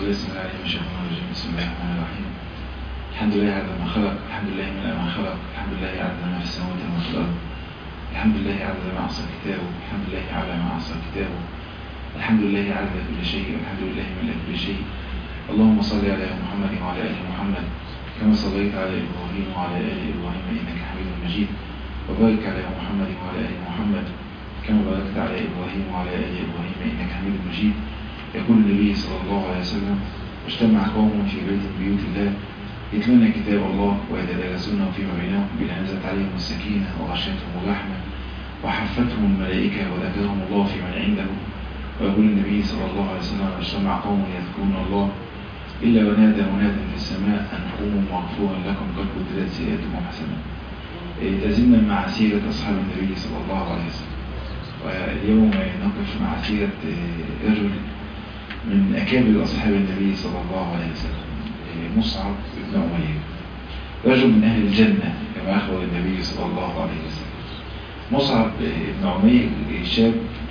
بسم الله الرحمن الرحيم بسم الله الرحمن الرحيم الحمد لله على ما خلق الحمد لله من ما خلق الحمد لله على ما في السماوات وما في الأرض الحمد لله على ما أعصى كتابه الحمد لله على ما أعصى كتابه الحمد لله على كل شيء والحمد لله من كل شيء اللهم صل على محمد وعلى آل محمد كما صليت على إبراهيم وعلى آل إبراهيم إنك حميد مجيد وبارك على محمد وعلى آل محمد كما باركت على إبراهيم وعلى آل إبراهيم إنك حميد مجيد يقول النبي صلى الله عليه وسلم اجتمع قوم في بيت من بيوت الله يتلون كتاب الله ويتدارسونه فيما بينهم بلا نزلت عليهم السكينة وغشيتهم الرحمة وحفتهم الملائكة وذكرهم الله في من عنده ويقول النبي صلى الله عليه وسلم اجتمع قوم يذكرون الله إلا ونادى مناد في السماء أن قوموا مغفورا لكم قد بدلت سيئاتكم حسنة تزلنا مع سيرة أصحاب النبي صلى الله عليه وسلم واليوم نقف مع سيرة رجل من أكابر أصحاب النبي صلى الله عليه وسلم مصعب بن عمير رجل من أهل الجنة كما أخبر النبي صلى الله عليه وسلم مصعب بن عمير شاب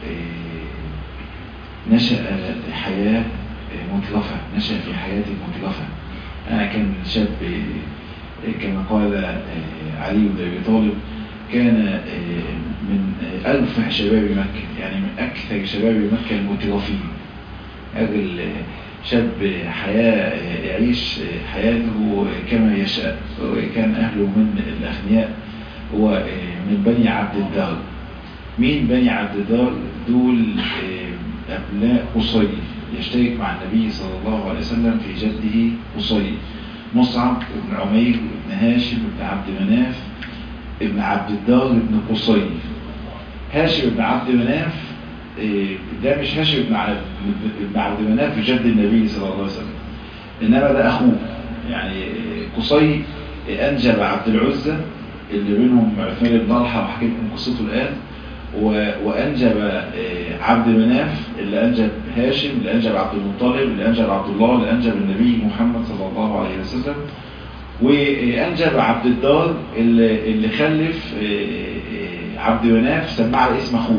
نشأ حياة متلفة نشأ في حياة متلفة أنا كان شاب كما قال علي بن أبي طالب كان من ألف شباب مكة يعني من أكثر شباب مكة المتلفين رجل شاب حياة يعيش حياته كما يشاء وكان أهله من الأغنياء هو من بني عبد الدار مين بني عبد الدار دول أبناء قصي يشترك مع النبي صلى الله عليه وسلم في جده قصي مصعب بن عمير بن هاشم بن عبد مناف ابن عبد الدار بن قصي هاشم بن عبد مناف ده مش هاشم بن عبد مناف جد النبي صلى الله عليه وسلم انما ده اخوه يعني قصي انجب عبد العزة اللي منهم عثمان بن طلحه وحكيت لكم قصته الان وانجب عبد مناف اللي انجب هاشم اللي انجب عبد المطلب اللي انجب عبد الله اللي انجب النبي محمد صلى الله عليه وسلم وانجب عبد الدار اللي, اللي خلف عبد مناف سماه على اسم اخوه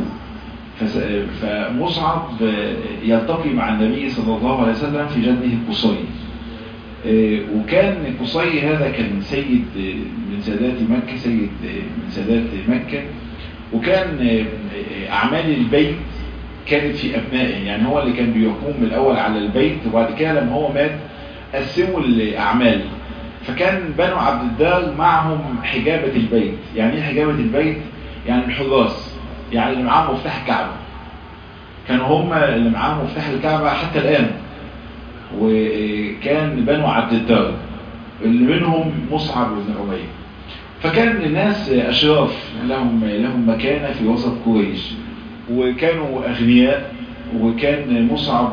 فمصعب يلتقي مع النبي صلى الله عليه وسلم في جده قصي وكان قصي هذا كان سيد من سادات مكة سيد من سادات مكة وكان أعمال البيت كانت في أبنائه يعني هو اللي كان بيقوم الأول على البيت وبعد كده لما هو مات قسموا الأعمال فكان بنو عبد الدار معهم حجابة البيت يعني ايه حجابة البيت يعني الحراس يعني اللي معاهم مفتاح الكعبة كانوا هم اللي معاهم مفتاح الكعبة حتى الآن وكان بنو عبد الدار اللي منهم مصعب بن عمير فكان الناس أشراف لهم لهم مكانة في وسط قريش وكانوا أغنياء وكان مصعب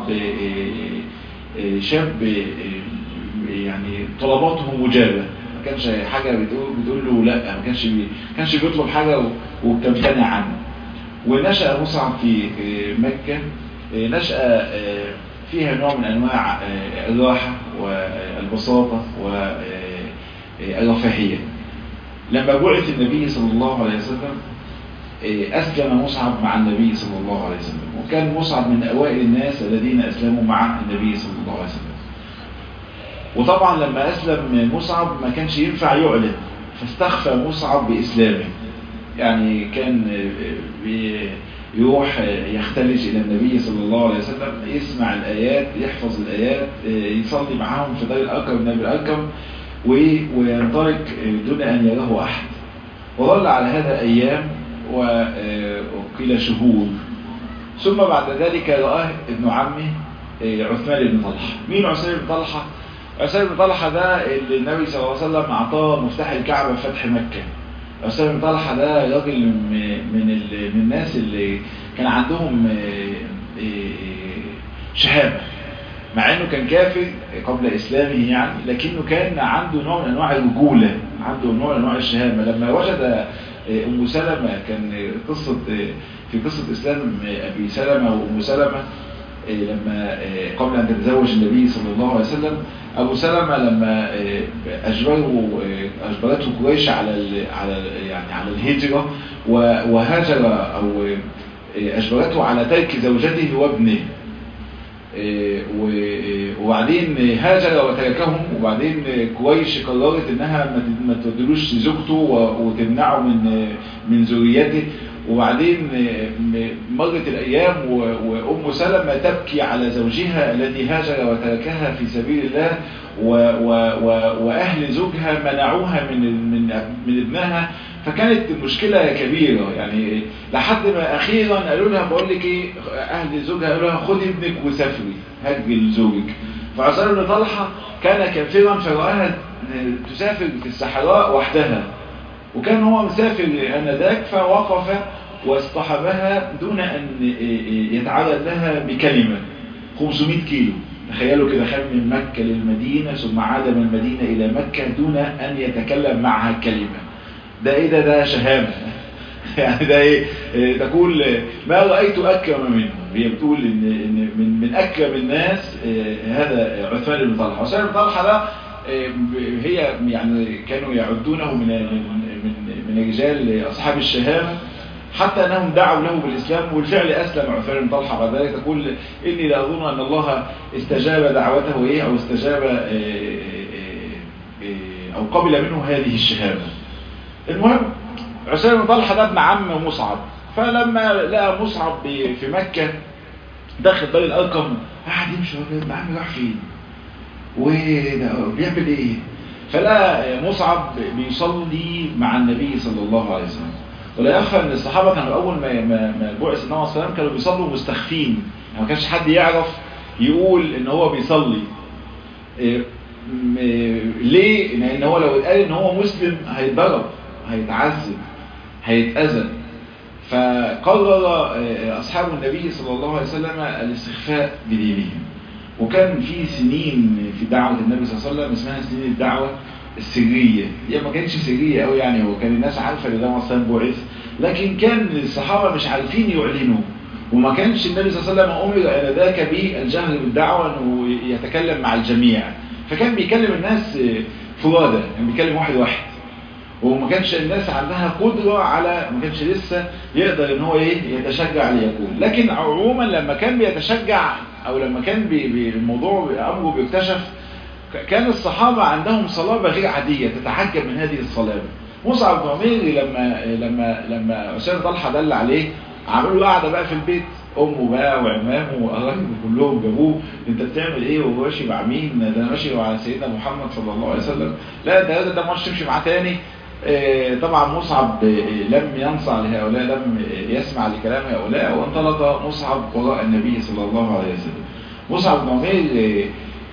شاب يعني طلباته مجابة ما كانش حاجة بتقول, بتقول له لا ما كانش بي كانش بيطلب حاجة وبتمتنع عنه ونشأ مصعب في مكة نشأ فيها نوع من أنواع الراحة والبساطة والرفاهية لما بعث النبي صلى الله عليه وسلم أسلم مصعب مع النبي صلى الله عليه وسلم وكان مصعب من أوائل الناس الذين أسلموا مع النبي صلى الله عليه وسلم وطبعا لما أسلم مصعب ما كانش ينفع يعلن فاستخفى مصعب بإسلامه يعني كان يروح يختلج إلى النبي صلى الله عليه وسلم يسمع الآيات يحفظ الآيات يصلي معهم في دار الأركم النبي الأركم وينطلق دون أن يراه أحد وظل على هذا أيام وقيل شهور ثم بعد ذلك رآه ابن عمه عثمان بن طلحة مين عثمان بن طلحة؟ عثمان بن طلحة ده اللي النبي صلى الله عليه وسلم أعطاه مفتاح الكعبة في فتح مكة عثمان بن طلحة ده راجل من من الناس اللي كان عندهم شهامة مع انه كان كافر قبل اسلامه يعني لكنه كان عنده نوع من انواع الرجولة عنده نوع من انواع الشهامة لما وجد ام سلمة كان قصة في قصة اسلام ابي سلمة وام سلمة لما قبل ان تتزوج النبي صلى الله عليه وسلم ابو سلمة لما اجبره اجبرته قريش على على يعني على الهجرة وهاجر او اجبرته على ترك زوجته وابنه وبعدين هاجر وتركهم وبعدين قريش قررت انها ما تدلوش زوجته وتمنعه من من ذريته وبعدين مرت الايام وام سلمة تبكي على زوجها الذي هاجر وتركها في سبيل الله واهل زوجها منعوها من من من ابنها فكانت مشكلة كبيرة يعني لحد ما اخيرا قالوا لها بقول لك ايه اهل زوجها قالوا لها خدي ابنك وسافري هاجي لزوجك فعصار بن طلحة كان كافرا فرآها تسافر في الصحراء وحدها وكان هو مسافر انذاك فوقف واصطحبها دون ان يتعرض لها بكلمة 500 كيلو تخيلوا كده خد من مكة للمدينة ثم عاد من المدينة إلى مكة دون أن يتكلم معها كلمة ده إيه ده ده شهامة يعني ده إيه تقول ما رأيت أكرم منه هي بتقول إن, إن من, من أكرم الناس هذا عثمان بن طلحة عثمان بن طلحة ده هي يعني كانوا يعدونه من من من رجال أصحاب الشهامة حتى أنهم دعوا له بالإسلام والفعل أسلم عثمان بن طلحة بعد ذلك تقول إني لا أظن أن الله استجاب دعوته إيه أو استجاب أو قبل منه هذه الشهادة المهم عثمان بن طلحة ده ابن عم مصعب فلما لقى مصعب في مكة داخل دار الأرقم قاعد يمشي ابن عمي راح فين وبيعمل ايه فلقى مصعب بيصلي مع النبي صلى الله عليه وسلم ولا يخفى ان الصحابه كانوا اول ما ما بعث النبي صلى الله عليه وسلم كانوا بيصلوا مستخفين يعني ما كانش حد يعرف يقول ان هو بيصلي ليه لان هو لو اتقال ان هو مسلم هيتضرب هيتعذب هيتاذى فقرر اصحاب النبي صلى الله عليه وسلم الاستخفاء بدينهم وكان في سنين في دعوه النبي صلى الله عليه وسلم اسمها سنين الدعوه السرية هي ما كانتش سرية قوي يعني هو كان الناس عارفة ان ده مثلا بعث لكن كان الصحابة مش عارفين يعلنوا وما كانش النبي صلى الله عليه وسلم أمر آنذاك بالجهل بالدعوة أنه يتكلم مع الجميع فكان بيكلم الناس فرادى يعني بيكلم واحد واحد وما كانش الناس عندها قدرة على ما كانش لسه يقدر ان هو ايه يتشجع ليقول لكن عموما لما كان بيتشجع او لما كان بي بي الموضوع امره بيكتشف كان الصحابة عندهم صلابة غير عادية تتعجب من هذه الصلابة مصعب بن عمير لما لما لما أسامة طلحة دل عليه عملوا قاعدة بقى في البيت أمه بقى وعمامه وقرايبه كلهم جابوه أنت بتعمل إيه وهو ماشي مع مين ده ماشي مع سيدنا محمد صلى الله عليه وسلم لا ده ده مش تمشي معاه تاني طبعا مصعب لم ينصع لهؤلاء لم يسمع لكلام هؤلاء وانطلق مصعب وراء النبي صلى الله عليه وسلم مصعب بن عمير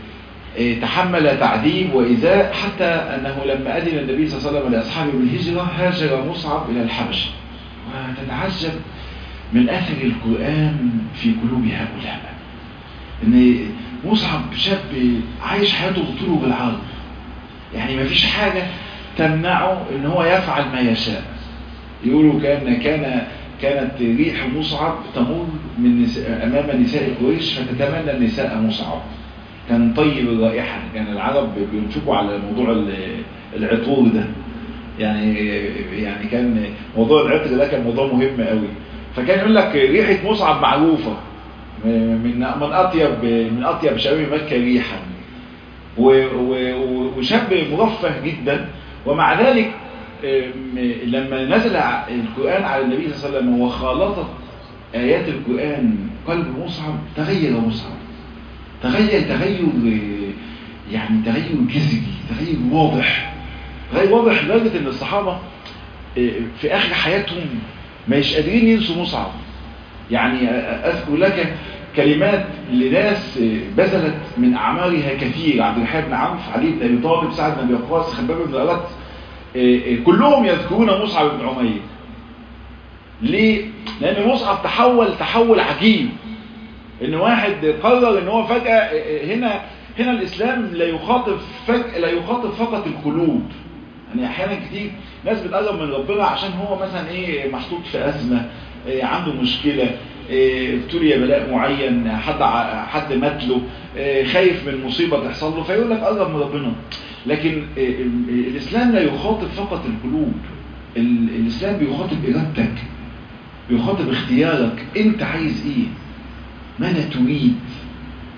تحمل تعذيب وإيذاء حتى أنه لما أذن النبي صلى الله عليه وسلم لأصحابه بالهجرة هاجر مصعب إلى الحبشة وتتعجب من أثر القرآن في قلوب هؤلاء إن مصعب شاب عايش حياته بالطول وبالعرض يعني ما فيش حاجة تمنعه إن هو يفعل ما يشاء يقولوا كان كان كانت ريح مصعب تمر من نساء أمام نساء قريش فتتمنى النساء مصعب كان طيب الرائحة كان العرب بينشقوا على موضوع العطور ده يعني يعني كان موضوع العطر ده كان موضوع مهم قوي فكان يقول لك ريحة مصعب معروفة من من أطيب من أطيب شباب مكة ريحا وشاب مرفه جدا ومع ذلك لما نزل القرآن على النبي صلى الله عليه وسلم وخالطت آيات القرآن قلب مصعب تغير مصعب تغير تغير يعني تغير جذري تغير واضح غير واضح لدرجة ان الصحابة في اخر حياتهم مش قادرين ينسوا مصعب يعني اذكر لك كلمات لناس بذلت من اعمارها كثير عبد الرحمن بن عوف علي بن ابي طالب سعد بن ابي وقاص خباب بن الارت كلهم يذكرون مصعب بن عمير ليه؟ لان مصعب تحول تحول عجيب ان واحد قرر ان هو فجأة هنا هنا الاسلام لا يخاطب فجأة لا يخاطب فقط القلوب يعني احيانا كتير ناس بتقرب من ربنا عشان هو مثلا ايه محطوط في ازمة إيه عنده مشكلة ابتلي إيه بلاء معين حد حد مات له إيه خايف من مصيبة تحصل له فيقول لك قرب من ربنا لكن الاسلام لا يخاطب فقط القلوب الاسلام بيخاطب ارادتك بيخاطب اختيارك انت عايز ايه ماذا تريد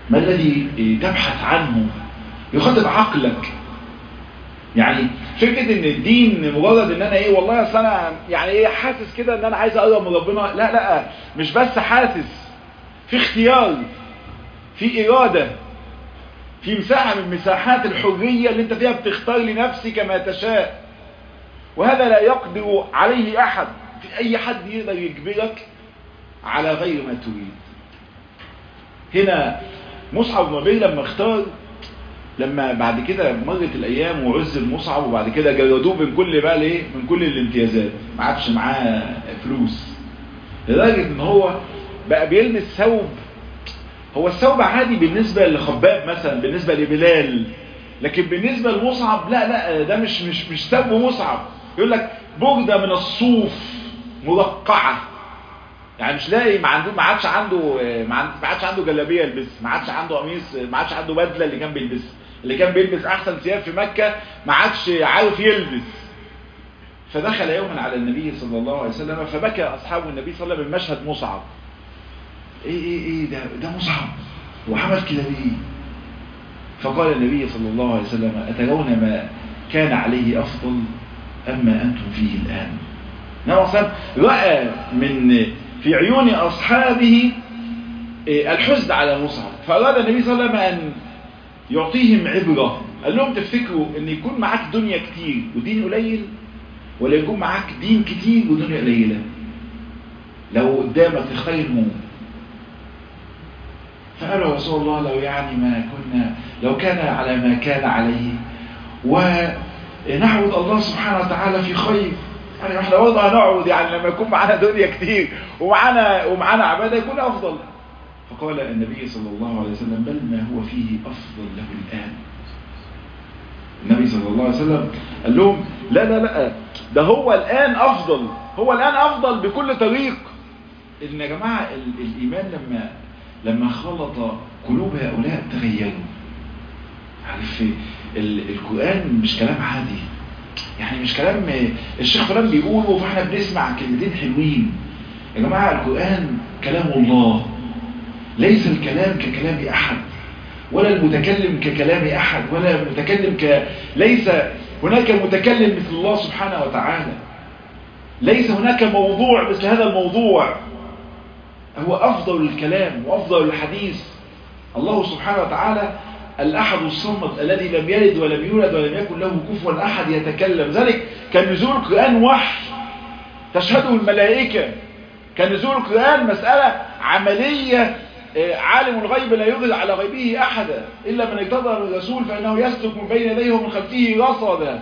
ما الذي تبحث عنه يخاطب عقلك يعني فكرة ان الدين مجرد ان انا ايه والله اصل انا يعني ايه حاسس كده ان انا عايز اقرب من ربنا لا لا مش بس حاسس في اختيار في ارادة في مساحة من مساحات الحرية اللي انت فيها بتختار لنفسك ما تشاء وهذا لا يقدر عليه احد في اي حد يقدر يجبرك على غير ما تريد هنا مصعب بن عمير لما اختار لما بعد كده مرت الايام وعزل مصعب وبعد كده جردوه من كل بقى ايه من كل الامتيازات ما عادش معاه فلوس لدرجه ان هو بقى بيلبس ثوب هو الثوب عادي بالنسبه لخباب مثلا بالنسبه لبلال لكن بالنسبه لمصعب لا لا ده مش مش مش ثوب مصعب يقول لك برده من الصوف مرقعه يعني مش لاقي ما عنده ما عادش عنده ما عادش عنده جلابيه يلبسها ما عادش عنده قميص ما عادش عنده بدله اللي كان بيلبسها اللي كان بيلبس احسن ثياب في مكه ما عادش عارف يلبس فدخل يوما على النبي صلى الله عليه وسلم فبكى اصحاب النبي صلى الله عليه وسلم من مشهد مصعب ايه ايه ايه ده ده مصعب هو عمل كده ليه فقال النبي صلى الله عليه وسلم اترون ما كان عليه افضل اما انتم فيه الان نبي صلى راى من في عيون أصحابه الحزن على مصعب فأراد النبي صلى الله عليه وسلم أن يعطيهم عبرة قال لهم تفتكروا أن يكون معاك دنيا كتير ودين قليل ولا يكون معاك دين كتير ودنيا قليلة لو قدامك تختار الموت فقالوا يا رسول الله لو يعني ما كنا لو كان على ما كان عليه ونعبد الله سبحانه وتعالى في خير يعني احنا برضه هنقعد يعني لما يكون معانا دنيا كتير ومعانا ومعانا عباده يكون افضل فقال النبي صلى الله عليه وسلم بل ما هو فيه افضل له الان النبي صلى الله عليه وسلم قال لهم لا لا لا ده هو الان افضل هو الان افضل بكل طريق ان يا جماعه الايمان لما لما خلط قلوب هؤلاء تغيروا عارف القران مش كلام عادي يعني مش كلام الشيخ فلان بيقوله فاحنا بنسمع كلمتين حلوين يا جماعة القرآن كلام الله ليس الكلام ككلام أحد ولا المتكلم ككلام أحد ولا المتكلم ك... ليس هناك متكلم مثل الله سبحانه وتعالى ليس هناك موضوع مثل هذا الموضوع هو أفضل الكلام وأفضل الحديث الله سبحانه وتعالى الأحد الصمد الذي لم يلد ولم يولد ولم يكن له كفوا أحد يتكلم ذلك كان نزول القرآن وحي تشهده الملائكة كان نزول القرآن مسألة عملية عالم الغيب لا يظهر على غيبه أحدا إلا من ارتضى من الرسول فإنه يسلك من بين يديه ومن خلفه رصدا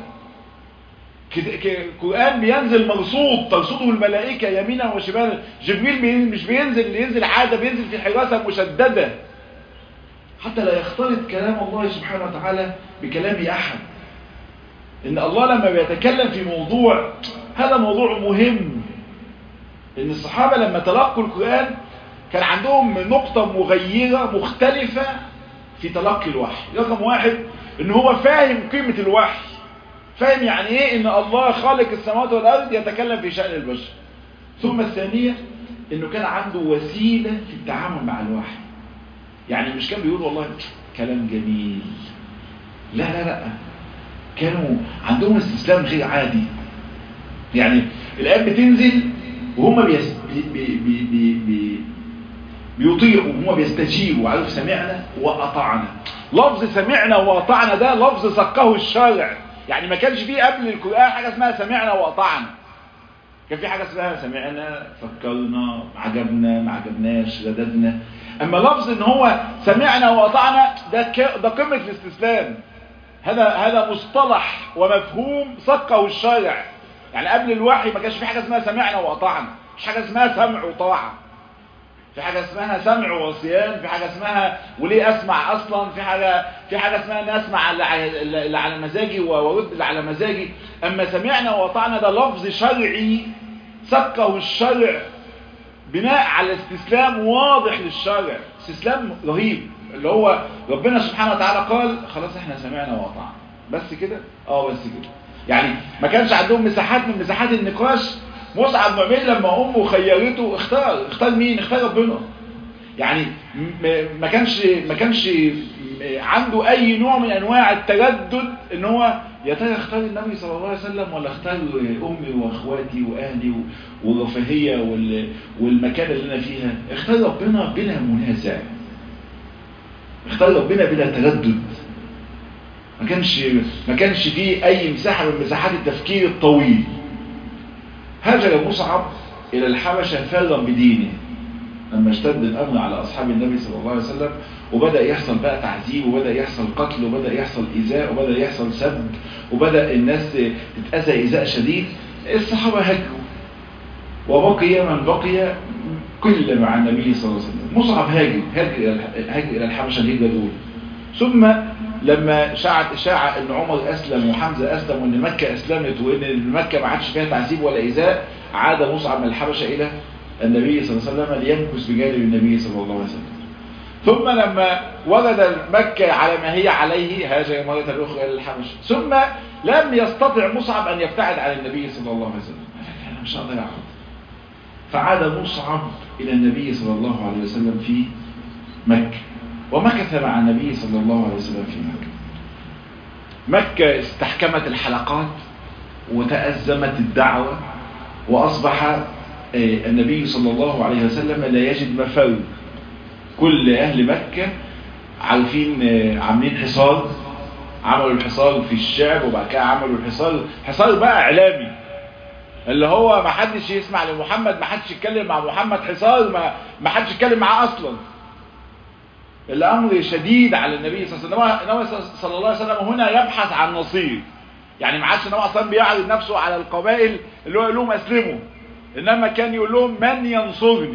القرآن بينزل مرصود ترصده الملائكة يمينا وشمالا جبريل مش بينزل ينزل عادة بينزل في حراسة مشددة حتى لا يختلط كلام الله سبحانه وتعالى بكلام أحد إن الله لما بيتكلم في موضوع هذا موضوع مهم إن الصحابة لما تلقوا القرآن كان عندهم نقطة مغيرة مختلفة في تلقي الوحي رقم واحد إن هو فاهم قيمة الوحي فاهم يعني إيه إن الله خالق السماوات والأرض يتكلم في شأن البشر ثم الثانية إنه كان عنده وسيلة في التعامل مع الوحي يعني مش كان بيقول والله كلام جميل لا لا لا كانوا عندهم استسلام غير عادي يعني الآيات بتنزل وهم بيس بي بي بي بي بيطيعوا وهم بيستجيبوا عارف سمعنا وأطعنا لفظ سمعنا وأطعنا ده لفظ سقه الشارع يعني ما كانش فيه قبل القرآن حاجة اسمها سمعنا وأطعنا كان في حاجة اسمها سمعنا فكرنا عجبنا ما عجبناش رددنا اما لفظ ان هو سمعنا واطعنا ده ك... ده قمه الاستسلام هذا هذا مصطلح ومفهوم سقه الشارع يعني قبل الوحي ما كانش في حاجه اسمها سمعنا واطعنا مش حاجه اسمها سمع وطاعه في حاجه اسمها سمع وصيان في حاجه اسمها وليه اسمع اصلا في حاجه في حاجه اسمها ان اسمع اللي على مزاجي وارد اللي على مزاجي اما سمعنا واطعنا ده لفظ شرعي سقه الشرع بناء على استسلام واضح للشرع استسلام رهيب اللي هو ربنا سبحانه وتعالى قال خلاص احنا سمعنا وأطعنا بس كده اه بس كده يعني ما كانش عندهم مساحات من مساحات النقاش مصعب بن عمير لما امه خيرته اختار اختار مين اختار ربنا يعني ما كانش ما كانش عنده اي نوع من انواع التردد ان هو يا ترى اختار النبي صلى الله عليه وسلم ولا اختار امي واخواتي واهلي والرفاهيه والمكان اللي انا فيها اختار ربنا بلا منازع اختار ربنا بلا تردد ما كانش ما كانش فيه اي مساحه من مساحات التفكير الطويل هاجر مصعب الى الحبشه فرا بدينه لما اشتد الامر على اصحاب النبي صلى الله عليه وسلم وبدا يحصل بقى تعذيب وبدا يحصل قتل وبدا يحصل ايذاء وبدا يحصل سب وبدا الناس تتاذى ايذاء شديد الصحابه هاجروا وبقي من بقي كل مع النبي صلى الله عليه وسلم مصعب هاجر هاجر هاجر الى الحبشه الهجره دول ثم لما شاعت اشاعه ان عمر اسلم وحمزه اسلم وان مكه اسلمت وان مكه ما عادش فيها تعذيب ولا ايذاء عاد مصعب من الحبشه الى النبي صلى الله عليه وسلم ليمكث بجانب النبي صلى الله عليه وسلم ثم لما ولد مكة على ما هي عليه هاجر مرة أخرى إلى الحبشة ثم لم يستطع مصعب أن يبتعد عن النبي صلى الله عليه وسلم أنا مش هقدر أقعد فعاد مصعب إلى النبي صلى الله عليه وسلم في مكة ومكث مع النبي صلى الله عليه وسلم في مكة مكة استحكمت الحلقات وتأزمت الدعوة وأصبح النبي صلى الله عليه وسلم لا يجد مفر كل أهل مكة عارفين عاملين حصار عملوا الحصار في الشعب وبعد كده عملوا الحصار حصار بقى إعلامي اللي هو ما حدش يسمع لمحمد ما حدش يتكلم مع محمد حصار ما ما حدش يتكلم معاه أصلا الأمر شديد على النبي صلى الله عليه وسلم النبي صلى الله عليه وسلم هنا يبحث عن نصير يعني ما عادش النبي اصلا بيعرض نفسه على القبائل اللي هو يقول لهم اسلموا انما كان يقول لهم من ينصرني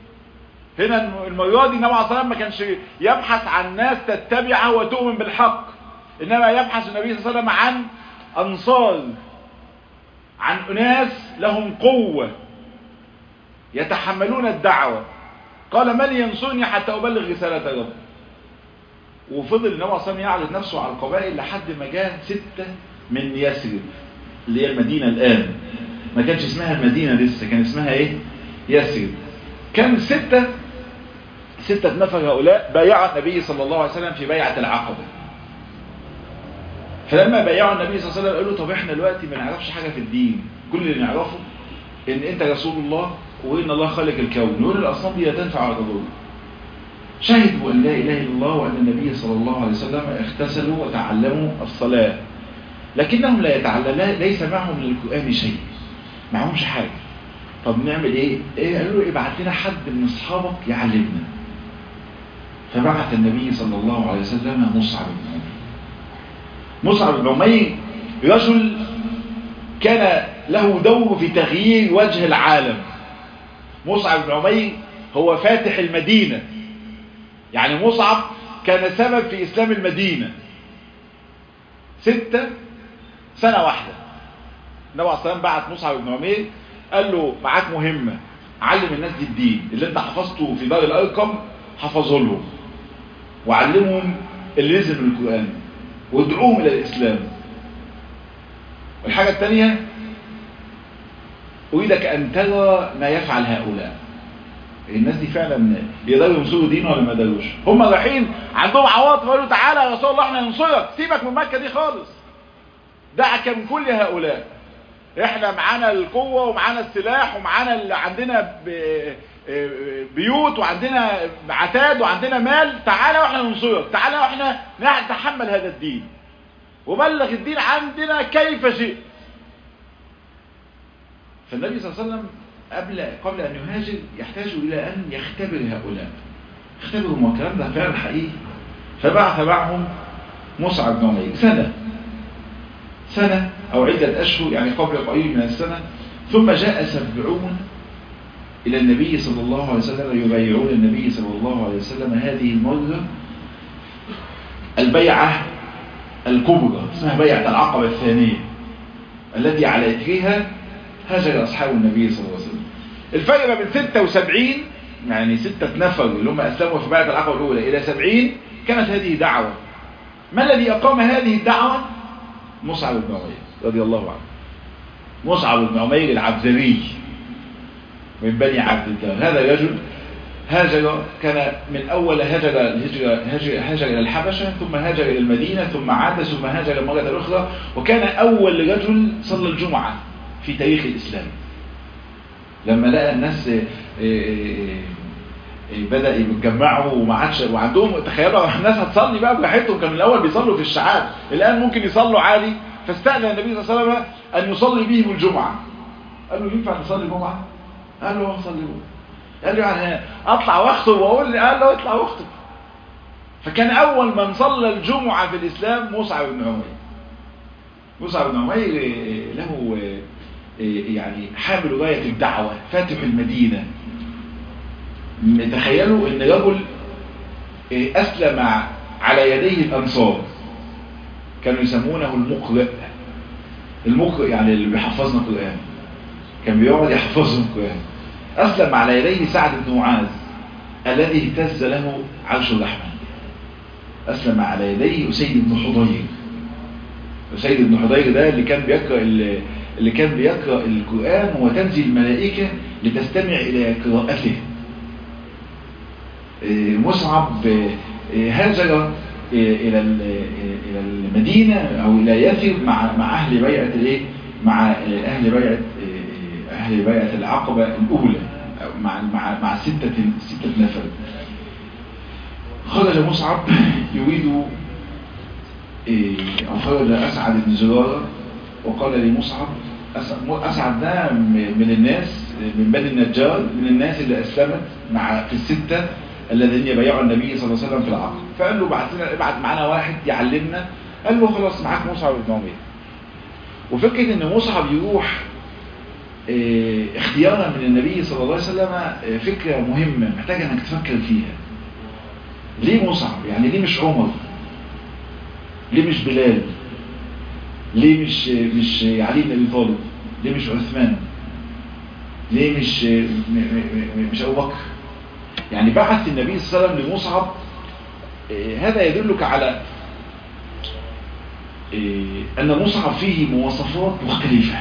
هنا المرة دي النبي عليه الصلاة ما كانش يبحث عن ناس تتبعه وتؤمن بالحق انما يبحث النبي صلى الله عليه وسلم عن انصار عن اناس لهم قوة يتحملون الدعوة قال من ينصرني حتى ابلغ رسالة رب وفضل النبي عليه الصلاة يعرض نفسه على القبائل لحد ما جاء ستة من يثرب اللي هي المدينة الآن ما كانش اسمها المدينة لسه كان اسمها ايه يثرب كان ستة ستة نفر هؤلاء بايعوا النبي صلى الله عليه وسلم في بيعة العقبة فلما بايعوا النبي صلى الله عليه وسلم قالوا طب احنا دلوقتي ما نعرفش حاجة في الدين كل اللي نعرفه ان انت رسول الله وان الله خالق الكون نقول الاصنام دي لا تنفع ولا تضر شهدوا ان لا اله الا الله وان النبي صلى الله عليه وسلم اغتسلوا وتعلموا الصلاة لكنهم لا يتعلمون ليس معهم من القرآن شيء معهمش حاجة طب نعمل ايه ايه قالوا له ابعت لنا حد من اصحابك يعلمنا فبعث النبي صلى الله عليه وسلم مصعب بن عمير مصعب بن عمير رجل كان له دور في تغيير وجه العالم مصعب بن عمير هو فاتح المدينة يعني مصعب كان سبب في اسلام المدينة ستة سنة واحدة النبي عليه الصلاة بعت مصعب بن عمير قال له معاك مهمة علم الناس دي الدين اللي انت حفظته في دار الارقم حفظه لهم وعلمهم اللي نزل من القرآن وادعوهم الى الاسلام والحاجة الثانية اريدك ان ترى ما يفعل هؤلاء الناس دي فعلا يقدروا ينصروا دين ولا ما يقدروش هم رايحين عندهم عواطف قالوا تعالى يا رسول الله احنا ننصرك سيبك من مكة دي خالص دعك من كل هؤلاء احنا معانا القوة ومعانا السلاح ومعانا عندنا بيوت وعندنا عتاد وعندنا مال تعالى واحنا ننصرك تعالى واحنا نتحمل هذا الدين وبلغ الدين عندنا كيف شئت فالنبي صلى الله عليه وسلم قبل قبل ان يهاجر يحتاج الى ان يختبر هؤلاء اختبرهم والكلام ده فعلا حقيقي فبعث معهم مصعب بن عمير سنه سنة أو عدة أشهر يعني قبل قليل من السنة ثم جاء سبعون إلى النبي صلى الله عليه وسلم يبايعون النبي صلى الله عليه وسلم هذه المرة البيعة الكبرى اسمها بيعة العقبة الثانية التي على إثرها هاجر أصحاب النبي صلى الله عليه وسلم الفرق ما بين 76 يعني ستة نفر اللي هم أسلموا في بيعة العقبة الأولى إلى 70 كانت هذه دعوة ما الذي أقام هذه الدعوة مصعب بن عمير رضي الله عنه مصعب بن عمير العبدري من بني عبد الله هذا الرجل هاجر كان من أول هاجر هاجر, هاجر, هاجر إلى الحبشة ثم هاجر إلى المدينة ثم عاد ثم هاجر مرة أخرى وكان أول رجل صلى الجمعة في تاريخ الإسلام لما لقى الناس بدأ يتجمعوا وما عادش وعندهم تخيلوا الناس هتصلي بقى براحتهم كان الأول بيصلوا في الشعاب الآن ممكن يصلوا عادي فاستأذن النبي صلى الله عليه وسلم أن يصلي بهم الجمعة قال له ينفع نصلي جمعة؟ قال له صلي جمعة قال له يعني اطلع واخطب واقول قال له اطلع واخطب فكان اول من صلى الجمعة في الاسلام مصعب بن عمير مصعب بن عمير له يعني حامل راية الدعوة فاتح المدينة تخيلوا ان رجل اسلم على يديه الانصار كانوا يسمونه المقرئ المقرئ يعني اللي بيحفظنا القرآن كان بيقعد يحفظهم القرآن أسلم على يديه سعد بن معاذ الذي اهتز له عرش الرحمن أسلم على يديه أسيد بن حضير أسيد بن حضير ده اللي كان بيقرأ اللي كان بيقرأ القرآن وتنزل الملائكة لتستمع إلى قراءته مصعب هاجر إلى إلى المدينة أو إلى يثرب مع مع أهل بيعة الإيه؟ مع أهل بيعة أهل بيعة العقبة الأولى مع مع مع ستة ستة نفر خرج مصعب يريد أو خرج أسعد بن زرارة وقال لمصعب أسعد ده من الناس من بني النجار من الناس اللي أسلمت مع في الستة الذين يبايعوا النبي صلى الله عليه وسلم في العقل فقال له بعت لنا ابعت معانا واحد يعلمنا قال له خلاص معاك مصعب بن عمير وفكرة ان مصعب يروح اه اختيارا من النبي صلى الله عليه وسلم اه فكرة مهمة محتاجة انك تفكر فيها ليه مصعب يعني ليه مش عمر ليه مش بلال ليه مش مش علي بن ابي طالب ليه مش عثمان ليه مش مش ابو بكر يعني بعث النبي صلى الله عليه وسلم لمصعب اه هذا يدلك على أن مصعب فيه مواصفات مختلفة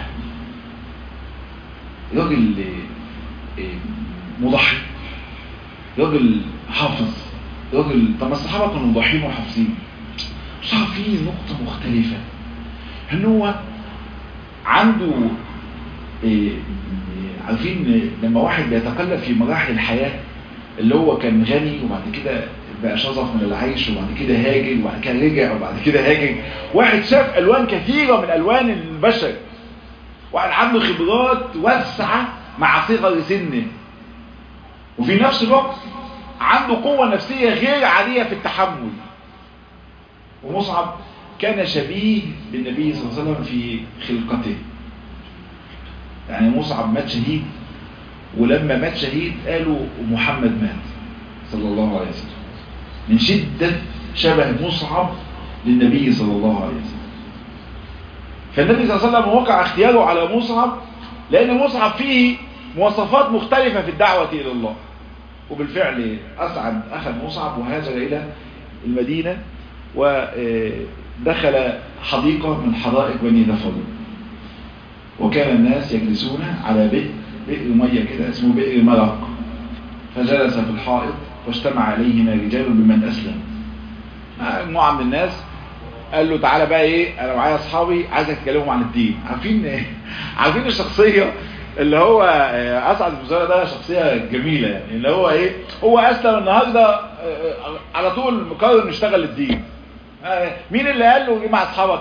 راجل مضحي راجل حافظ راجل طب الصحابة كانوا مضحين وحافظين مصعب فيه نقطة مختلفة ان هو عنده عارفين لما واحد بيتقلب في مراحل الحياة اللي هو كان غني وبعد كده بقى شظف من العيش وبعد كده هاجر وبعد كده رجع وبعد كده هاجر واحد شاف الوان كثيرة من الوان البشر واحد عنده خبرات واسعة مع صغر سنه وفي نفس الوقت عنده قوة نفسية غير عادية في التحمل ومصعب كان شبيه بالنبي صلى الله عليه وسلم في خلقته يعني مصعب مات شهيد ولما مات شهيد قالوا محمد مات صلى الله عليه وسلم من شدة شبه مصعب للنبي صلى الله عليه وسلم فالنبي صلى الله عليه وسلم وقع اختياره على مصعب لأن مصعب فيه مواصفات مختلفة في الدعوة إلى الله وبالفعل أسعد أخذ مصعب وهاجر إلى المدينة ودخل حديقة من حدائق بني ذفر وكان الناس يجلسون على بئر بئر مية كده اسمه بئر مرق فجلس في الحائط واجتمع عليهما رجال بمن أسلم مجموعة من الناس قال له تعالى بقى ايه انا معايا اصحابي عايزك تكلمهم عن الدين عارفين عارفين الشخصية اللي هو اسعد البزارة ده شخصية جميلة يعني اللي هو ايه هو اسلم النهاردة على طول مقرر نشتغل الدين مين اللي قال له مع اصحابك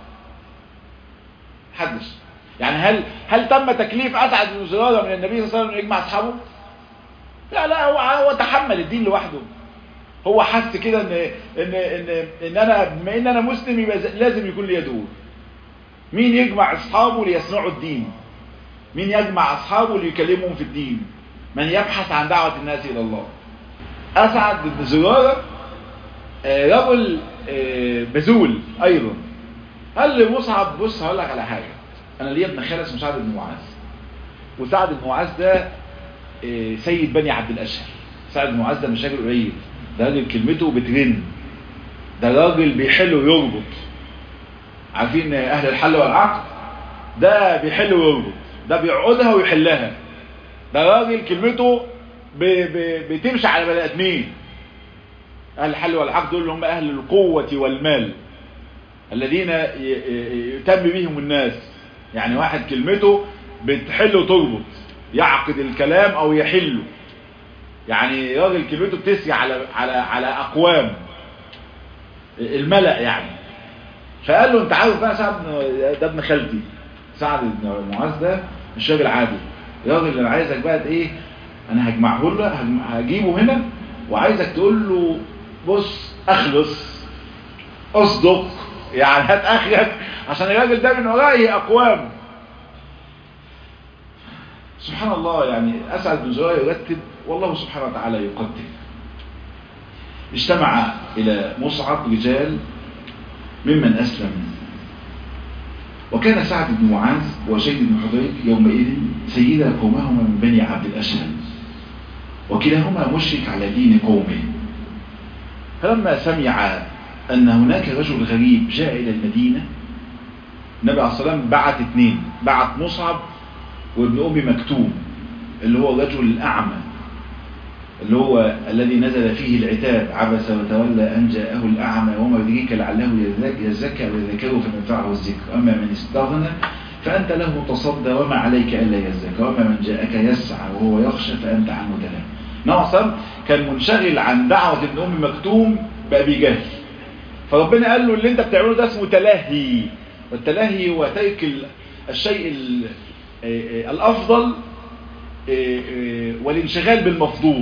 حدش يعني هل هل تم تكليف اسعد بن زراره من النبي صلى الله عليه وسلم يجمع اصحابه لا لا هو هو تحمل الدين لوحده هو حس كده ان ان ان ان انا بما ان انا مسلم يبقى لازم يكون لي دور مين يجمع اصحابه ليسمعوا الدين مين يجمع اصحابه ليكلمهم في الدين من يبحث عن دعوة الناس الى الله اسعد بن زراره رجل بذول ايضا قال لمصعب بص هقول لك على حاجه انا ليا ابن خالد اسمه سعد بن معاذ وسعد بن معاذ ده سيد بني عبد الاشهر سعد بن معاذ ده مش راجل قليل ده راجل كلمته بترن ده راجل بيحل ويربط عارفين اهل الحل والعقد ده بيحل ويربط ده بيقعدها ويحلها ده راجل كلمته ب... ب... بتمشي على بني ادمين اهل الحل والعقد دول اللي هم اهل القوة والمال الذين يتم بهم الناس يعني واحد كلمته بتحل وتربط يعقد الكلام او يحله يعني راجل كلمته بتسري على على على اقوام الملأ يعني فقال له انت عارف بقى سعد ده ابن خالتي سعد بن معاذ ده مش راجل عادي الراجل اللي عايزك بقى ايه انا هجمعه له هجيبه هنا وعايزك تقول له بص اخلص اصدق يعني هات اخرك عشان الراجل ده من ورائه اقوام سبحان الله يعني اسعد بن زرار يرتب والله سبحانه وتعالى يقدم اجتمع الى مصعب رجال ممن اسلم وكان سعد بن معاذ وشيد بن حضير يومئذ سيدا قومهما من بني عبد الاشهل وكلاهما مشرك على دين قومه فلما سمع أن هناك رجل غريب جاء إلى المدينة النبي عليه الصلاة والسلام بعت اثنين بعت مصعب وابن أم مكتوم اللي هو الرجل الأعمى اللي هو الذي نزل فيه العتاب عبس وتولى أن جاءه الأعمى وما يدريك لعله يزكى ويذكره فنفعه الذكر أما من استغنى فأنت له تصدى وما عليك ألا يزكى وما من جاءك يسعى وهو يخشى فأنت عنه تلام نعصم كان منشغل عن دعوة ابن أم مكتوم بأبي جهل فربنا قال له اللي انت بتعمله ده اسمه تلهي والتلهي هو ترك الشيء الأفضل والانشغال بالمفضول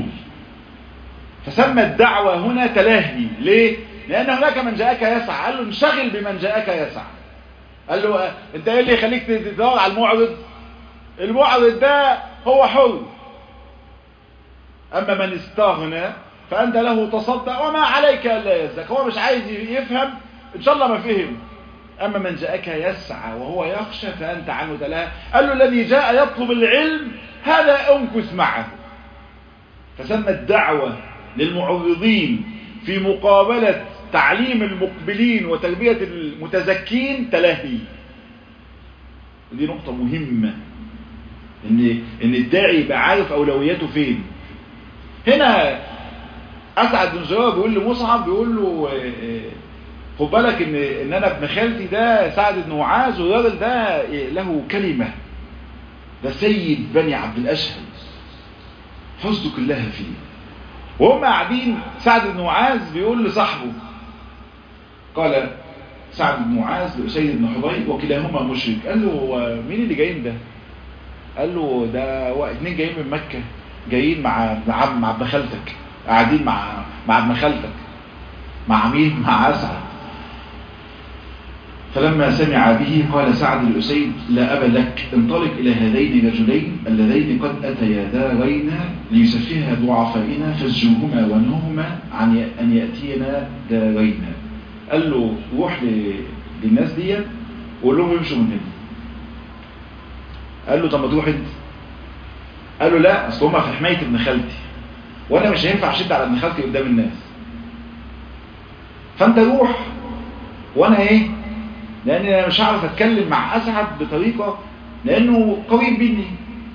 فسمى الدعوة هنا تلهي ليه؟ لأن هناك من جاءك يسعى قال له انشغل بمن جاءك يسعى قال له انت ايه اللي يخليك تدور على المعرض المعرض ده هو حر اما من استغنى فانت له تصدى وما عليك الا يزك هو مش عايز يفهم ان شاء الله ما فهم اما من جاءك يسعى وهو يخشى فانت عنه تلاها قال له الذي جاء يطلب العلم هذا امكث معه فسمى الدعوة للمعرضين في مقابلة تعليم المقبلين وتربية المتزكين تلهي دي نقطة مهمة ان, إن الداعي يبقى عارف اولوياته فين هنا اسعد بن زرار بيقول لمصعب بيقول له خد بالك ان ان انا ابن خالتي ده سعد بن معاذ والراجل ده له كلمة ده سيد بني عبد الاشهل حسدك الله فيه وهم قاعدين سعد بن معاذ بيقول لصاحبه قال سعد بن معاذ لأسيد بن حضير وكلاهما مشرك قال له هو مين اللي جايين ده قال له ده اتنين جايين من مكة جايين مع مع مع ابن خالتك قاعدين مع مع ابن خالتك مع مين مع اسعد فلما سمع به قال سعد لأسيد لا أبا لك انطلق إلى هذين الرجلين اللذين قد أتيا دارينا ليسفها ضعفائنا فاسجوهما ونهما عن أن يأتينا دارينا قال له روح للناس دي وقول لهم يمشوا من هنا قال له طب ما تروح انت قال له لا اصل هم في حمايه ابن خالتي وانا مش هينفع اشد على ابن خالتي قدام الناس فانت روح وانا ايه لان انا مش هعرف اتكلم مع اسعد بطريقه لانه قريب مني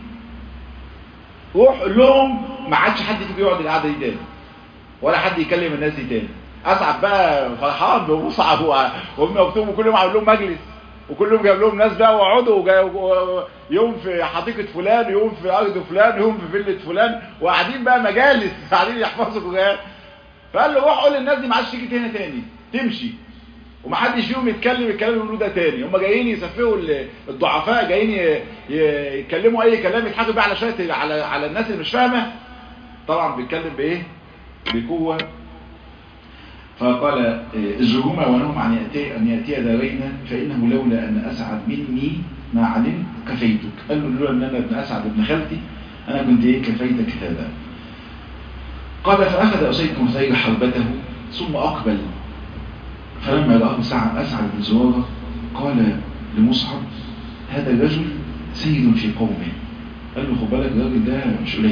روح قول لهم ما عادش حد يجي يقعد القعده دي تاني ولا حد يكلم الناس دي تاني اسعد بقى فرحان بمصعب وهم مكتوب كلهم عامل لهم مجلس وكلهم جايب لهم ناس بقى وقعدوا يوم في حديقه فلان يوم في ارض فلان يوم في فيله فلان وقاعدين بقى مجالس قاعدين يحفظوا جهات فقال له روح قول للناس دي ما عادش تيجي هنا تاني تمشي ومحدش فيهم يتكلم الكلام اللي بيقولوه ده تاني هم جايين يسفهوا الضعفاء جايين يتكلموا اي كلام يضحكوا بقى على شويه على على الناس اللي مش فاهمه طبعا بيتكلم بايه بقوه فقال ازرهما ونهم عن يأتي أن يأتي دارينا فإنه لولا أن أسعد مني ما علمت كفيتك قال له لولا أن أنا ابن أسعد ابن خالتي أنا كنت إيه كفيتك هذا قال فأخذ أسيد بن حذير حربته ثم أقبل فلما رآه سعد أسعد بن زرارة قال لمصعب هذا الرجل سيد في قومه قال له خد بالك الراجل ده مش قليل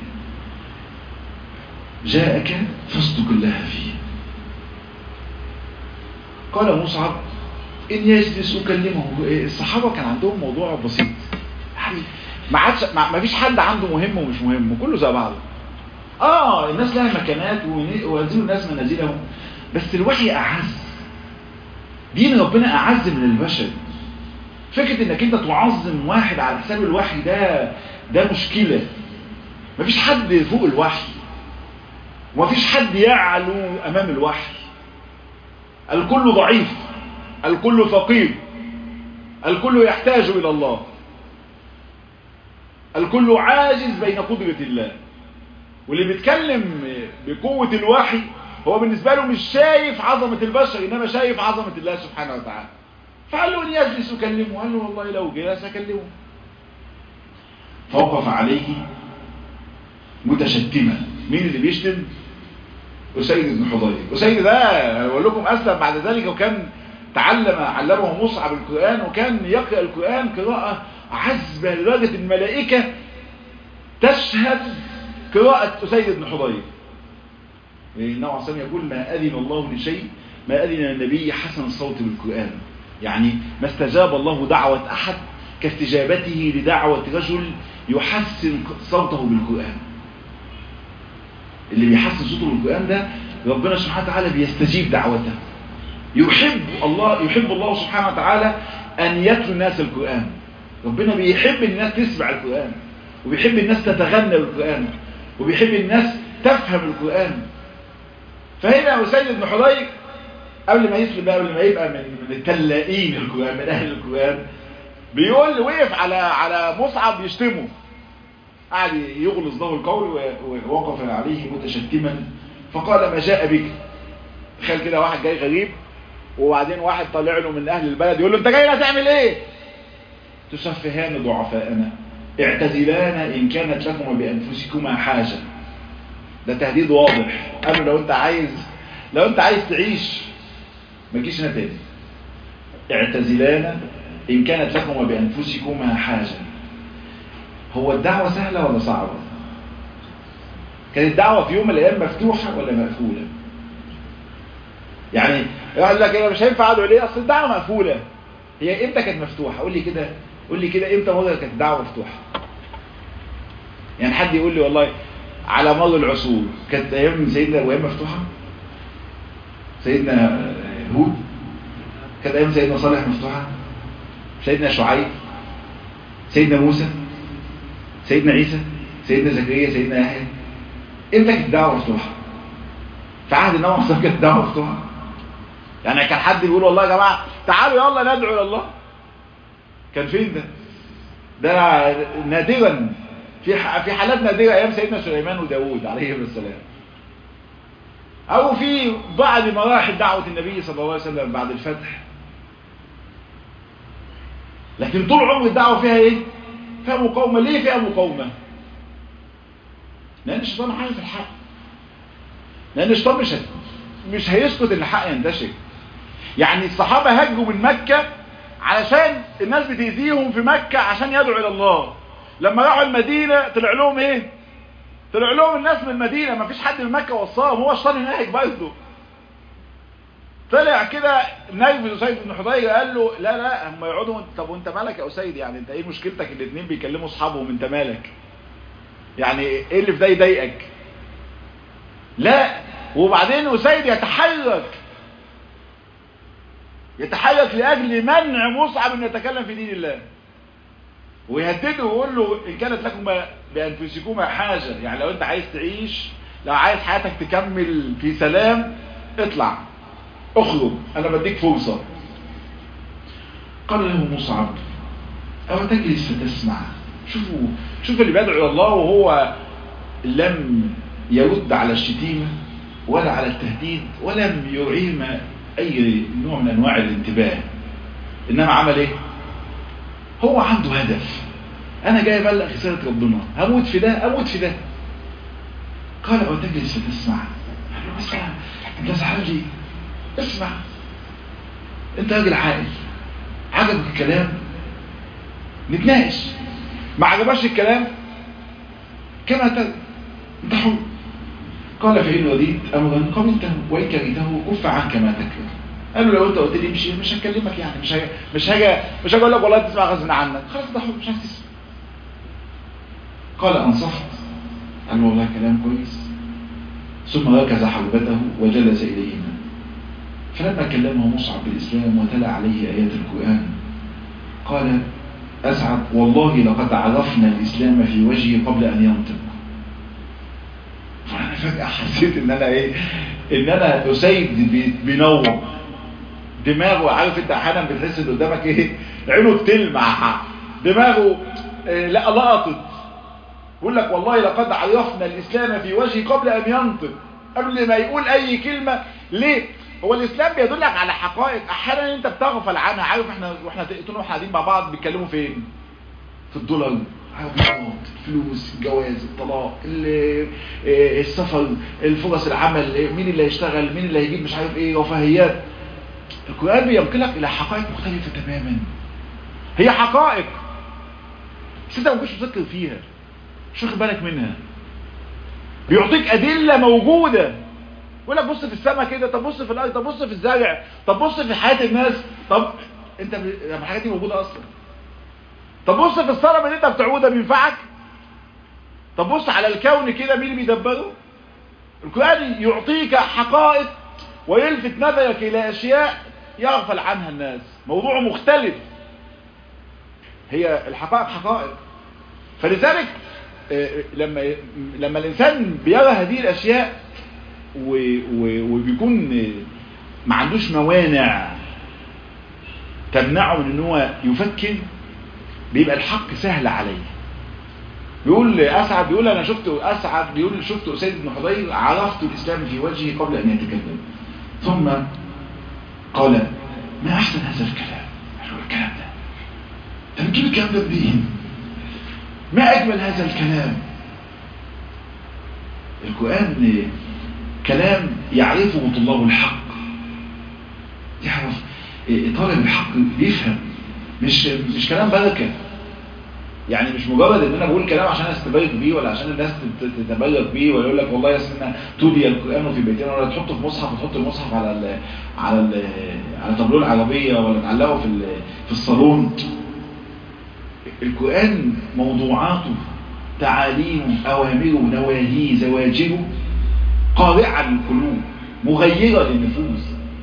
جاءك فاصدق الله فيه قال مصعب إن يجلس أكلمه الصحابة كان عندهم موضوع بسيط يعني ما عادش ما فيش حد عنده مهم ومش مهم وكله زي بعضه اه الناس لها مكانات وينزلوا الناس منازلهم بس الوحي اعز دين ربنا اعز من البشر فكرة انك انت تعظم واحد على حساب الوحي ده ده مشكلة مفيش حد فوق الوحي ومفيش حد يعلو امام الوحي الكل ضعيف الكل فقير الكل يحتاج الى الله الكل عاجز بين قدرة الله واللي بيتكلم بقوة الوحي هو بالنسبة له مش شايف عظمة البشر انما شايف عظمة الله سبحانه وتعالى فقال له ان يجلس يكلمه قال له والله لو جلس اكلمه فوقف عليه متشتما مين اللي بيشتم أسيد بن حضير أسيد ده أقول لكم أسلم بعد ذلك وكان تعلم علمه مصعب القرآن وكان يقرأ القرآن قراءة عذبة لدرجة الملائكة تشهد قراءة أسيد بن حضير النبي عليه الصلاة يقول ما أذن الله لشيء ما أذن النبي حسن الصوت بالقرآن يعني ما استجاب الله دعوة أحد كاستجابته لدعوة رجل يحسن صوته بالقرآن اللي بيحسن صوته بالقرآن ده ربنا سبحانه وتعالى بيستجيب دعوته يحب الله يحب الله سبحانه وتعالى أن يتلو الناس القرآن ربنا بيحب الناس تسمع القرآن وبيحب الناس تتغنى بالقرآن وبيحب الناس تفهم القرآن فهنا أسيد بن حضير قبل ما يسلم بقى قبل ما يبقى من من التلائين القرآن من أهل القرآن بيقول وقف على على مصعب يشتمه قعد يغلظ له القول ووقف عليه متشتما فقال ما جاء بك تخيل كده واحد جاي غريب وبعدين واحد طالع له من اهل البلد يقول له انت جاي هتعمل ايه تسفهان ضعفاءنا اعتزلانا ان كانت لكم بانفسكما حاجه ده تهديد واضح قالوا لو انت عايز لو انت عايز تعيش ما تجيش هنا تاني اعتزلانا ان كانت لكم بانفسكما حاجه هو الدعوة سهلة ولا صعبة كانت الدعوة في يوم من الأيام مفتوحة ولا مقفولة يعني يقول لك انا مش هينفع ادعو ليه اصل الدعوة مقفولة هي امتى كانت مفتوحة قول لي كده قول لي كده امتى مرة كانت الدعوة مفتوحة يعني حد يقول لي والله على مر العصور كانت ايام سيدنا ابراهيم مفتوحة سيدنا هود كانت ايام سيدنا صالح مفتوحة سيدنا شعيب سيدنا موسى سيدنا عيسى سيدنا زكريا سيدنا يحيى امتى كانت الدعوه مفتوحه في عهد النبي صلى الله عليه وسلم كانت الدعوه مفتوحه يعني كان حد يقول والله يا جماعه تعالوا يلا ندعو الى الله كان فين ده ده نادرا في في حالات نادره ايام سيدنا سليمان وداوود عليهم السلام او في بعض مراحل دعوه النبي صلى الله عليه وسلم بعد الفتح لكن طول عمر الدعوه فيها ايه فيها مقاومة ليه فيها مقاومة لأن الشيطان عارف الحق لأن الشيطان مش مش هيسكت ان الحق ينتشر يعني الصحابة هجوا من مكة علشان الناس بتأذيهم في مكة عشان يدعوا إلى الله لما راحوا المدينة طلع لهم ايه طلع لهم الناس من المدينة ما فيش حد من مكة وصاهم هو الشيطان هناك برضه طلع كده نايف أسيد بن حضير قال له لا لا هم يقعدوا طب وانت مالك يا أسيد يعني انت ايه مشكلتك الاثنين بيكلموا اصحابهم انت مالك يعني ايه اللي في ده يضايقك لا وبعدين أسيد يتحرك يتحرك لأجل منع مصعب أن يتكلم في دين الله ويهدده ويقول له إن كانت لكم بأنفسكما حاجة يعني لو أنت عايز تعيش لو عايز حياتك تكمل في سلام اطلع اخرج انا بديك فرصة قال له مصعب او تجلس فتسمع شوفوا شوفوا اللي بيدعو الى الله وهو لم يرد على الشتيمة ولا على التهديد ولم يعيم اي نوع من انواع الانتباه انما عمل ايه هو عنده هدف انا جاي ابلغ رسالة ربنا هموت في ده اموت في ده قال او تجلس فتسمع قال له بس انت زعلان ليه اسمع انت راجل عاقل عجبك الكلام نتناقش ما عجبش الكلام كما تد انت حر قال فإن رديت أمرا قبلته وإن كرهته كف عنك ما تكره قال له لو انت قلت لي امشي مش هكلمك يعني مش هاجي مش هاجي مش هاجي اقول لك والله تسمع غصب عنك خلاص ده حر مش عايز تسمع قال انصفت قال له والله كلام كويس ثم ركز حربته وجلس إليهما فلما كلمه مصعب بالإسلام وتلا عليه آيات القرآن قال أسعد والله لقد عرفنا الإسلام في وجهي قبل أن ينطق فأنا فجأة حسيت إن أنا إيه إن أنا أسيد بينور دماغه عارف أنت أحيانا بتحس إن قدامك إيه عينه بتلمع دماغه إيه لا لقطت يقول لك والله لقد عرفنا الإسلام في وجهي قبل أن ينطق قبل ما يقول أي كلمة ليه هو الإسلام بيدلك على حقائق أحيانا أنت بتغفل عنها عارف احنا واحنا واحنا قاعدين مع بعض بيتكلموا فين في الدولار عربيات الفلوس الجواز الطلاق السفر الفرص العمل مين اللي هيشتغل مين اللي هيجيب مش عارف ايه رفاهيات القرآن بينقلك إلى حقائق مختلفة تماما هي حقائق بس انت ما كنتش بتفكر فيها مش واخد بالك منها بيعطيك أدلة موجودة يقول لك بص في السماء كده طب بص في الأرض طب بص في الزرع طب بص في حياة الناس طب انت ب... الحاجات دي موجودة أصلا طب بص في الصنم اللي انت بتعبده بينفعك طب بص على الكون كده مين اللي بيدبره القرآن يعطيك حقائق ويلفت نظرك إلى أشياء يغفل عنها الناس موضوع مختلف هي الحقائق حقائق فلذلك لما لما الإنسان بيرى هذه الأشياء وبيكون ما عندوش موانع تمنعه من ان هو يفكر بيبقى الحق سهل عليه بيقول اسعد بيقول انا شفت اسعد بيقول شفت اسيد بن حضير عرفت الاسلام في وجهي قبل ان يتكلم ثم قال ما احسن هذا الكلام حلو الكلام ده انت بتجيب الكلام ده منين ما اجمل هذا الكلام القران كلام يعرفه طلاب الحق يعرف طالب الحق بيفهم مش مش كلام بركه يعني مش مجرد ان انا بقول كلام عشان استبرك بيه ولا عشان الناس تتبرك بيه ولا يقول لك والله يا سيدنا تودي القران في بيتنا ولا تحطه في مصحف وتحط المصحف على ال على ال على طابلوه العربيه ولا تعلقه في في الصالون القران موضوعاته تعاليمه اوامره نواهيه زواجره قارعه للقلوب مغيره للنفوس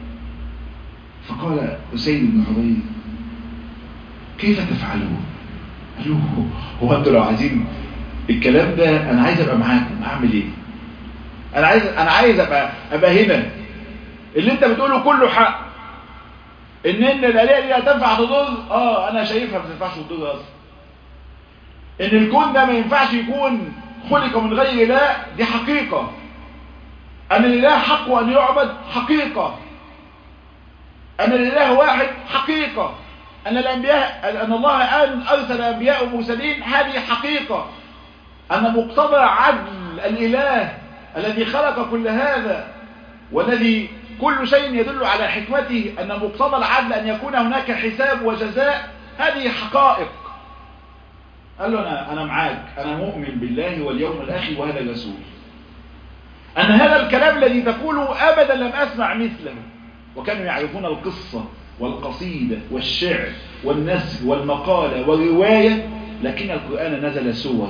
فقال أسيد بن حضير كيف تفعلون قال له هو انتوا لو عايزين الكلام ده انا عايز ابقى معاكم اعمل ايه انا عايز انا عايز ابقى ابقى هنا اللي انت بتقوله كله حق ان ان الاليه دي هتنفع تضر اه انا شايفها ما تنفعش تضر اصلا ان الكون ده ما ينفعش يكون خلق من غير اله دي حقيقه ان الاله حق ان يعبد حقيقه أن الإله واحد حقيقة أن الأنبياء أن الله أرسل أنبياء ومرسلين هذه حقيقة أن مقتضى عدل الإله الذي خلق كل هذا والذي كل شيء يدل على حكمته أن مقتضى العدل أن يكون هناك حساب وجزاء هذه حقائق قال له أنا, أنا معاك أنا مؤمن بالله واليوم الآخر وهذا الرسول أن هذا الكلام الذي تقوله أبدا لم أسمع مثله وكانوا يعرفون القصة والقصيدة والشعر والنسر والمقالة والرواية لكن القرآن نزل سور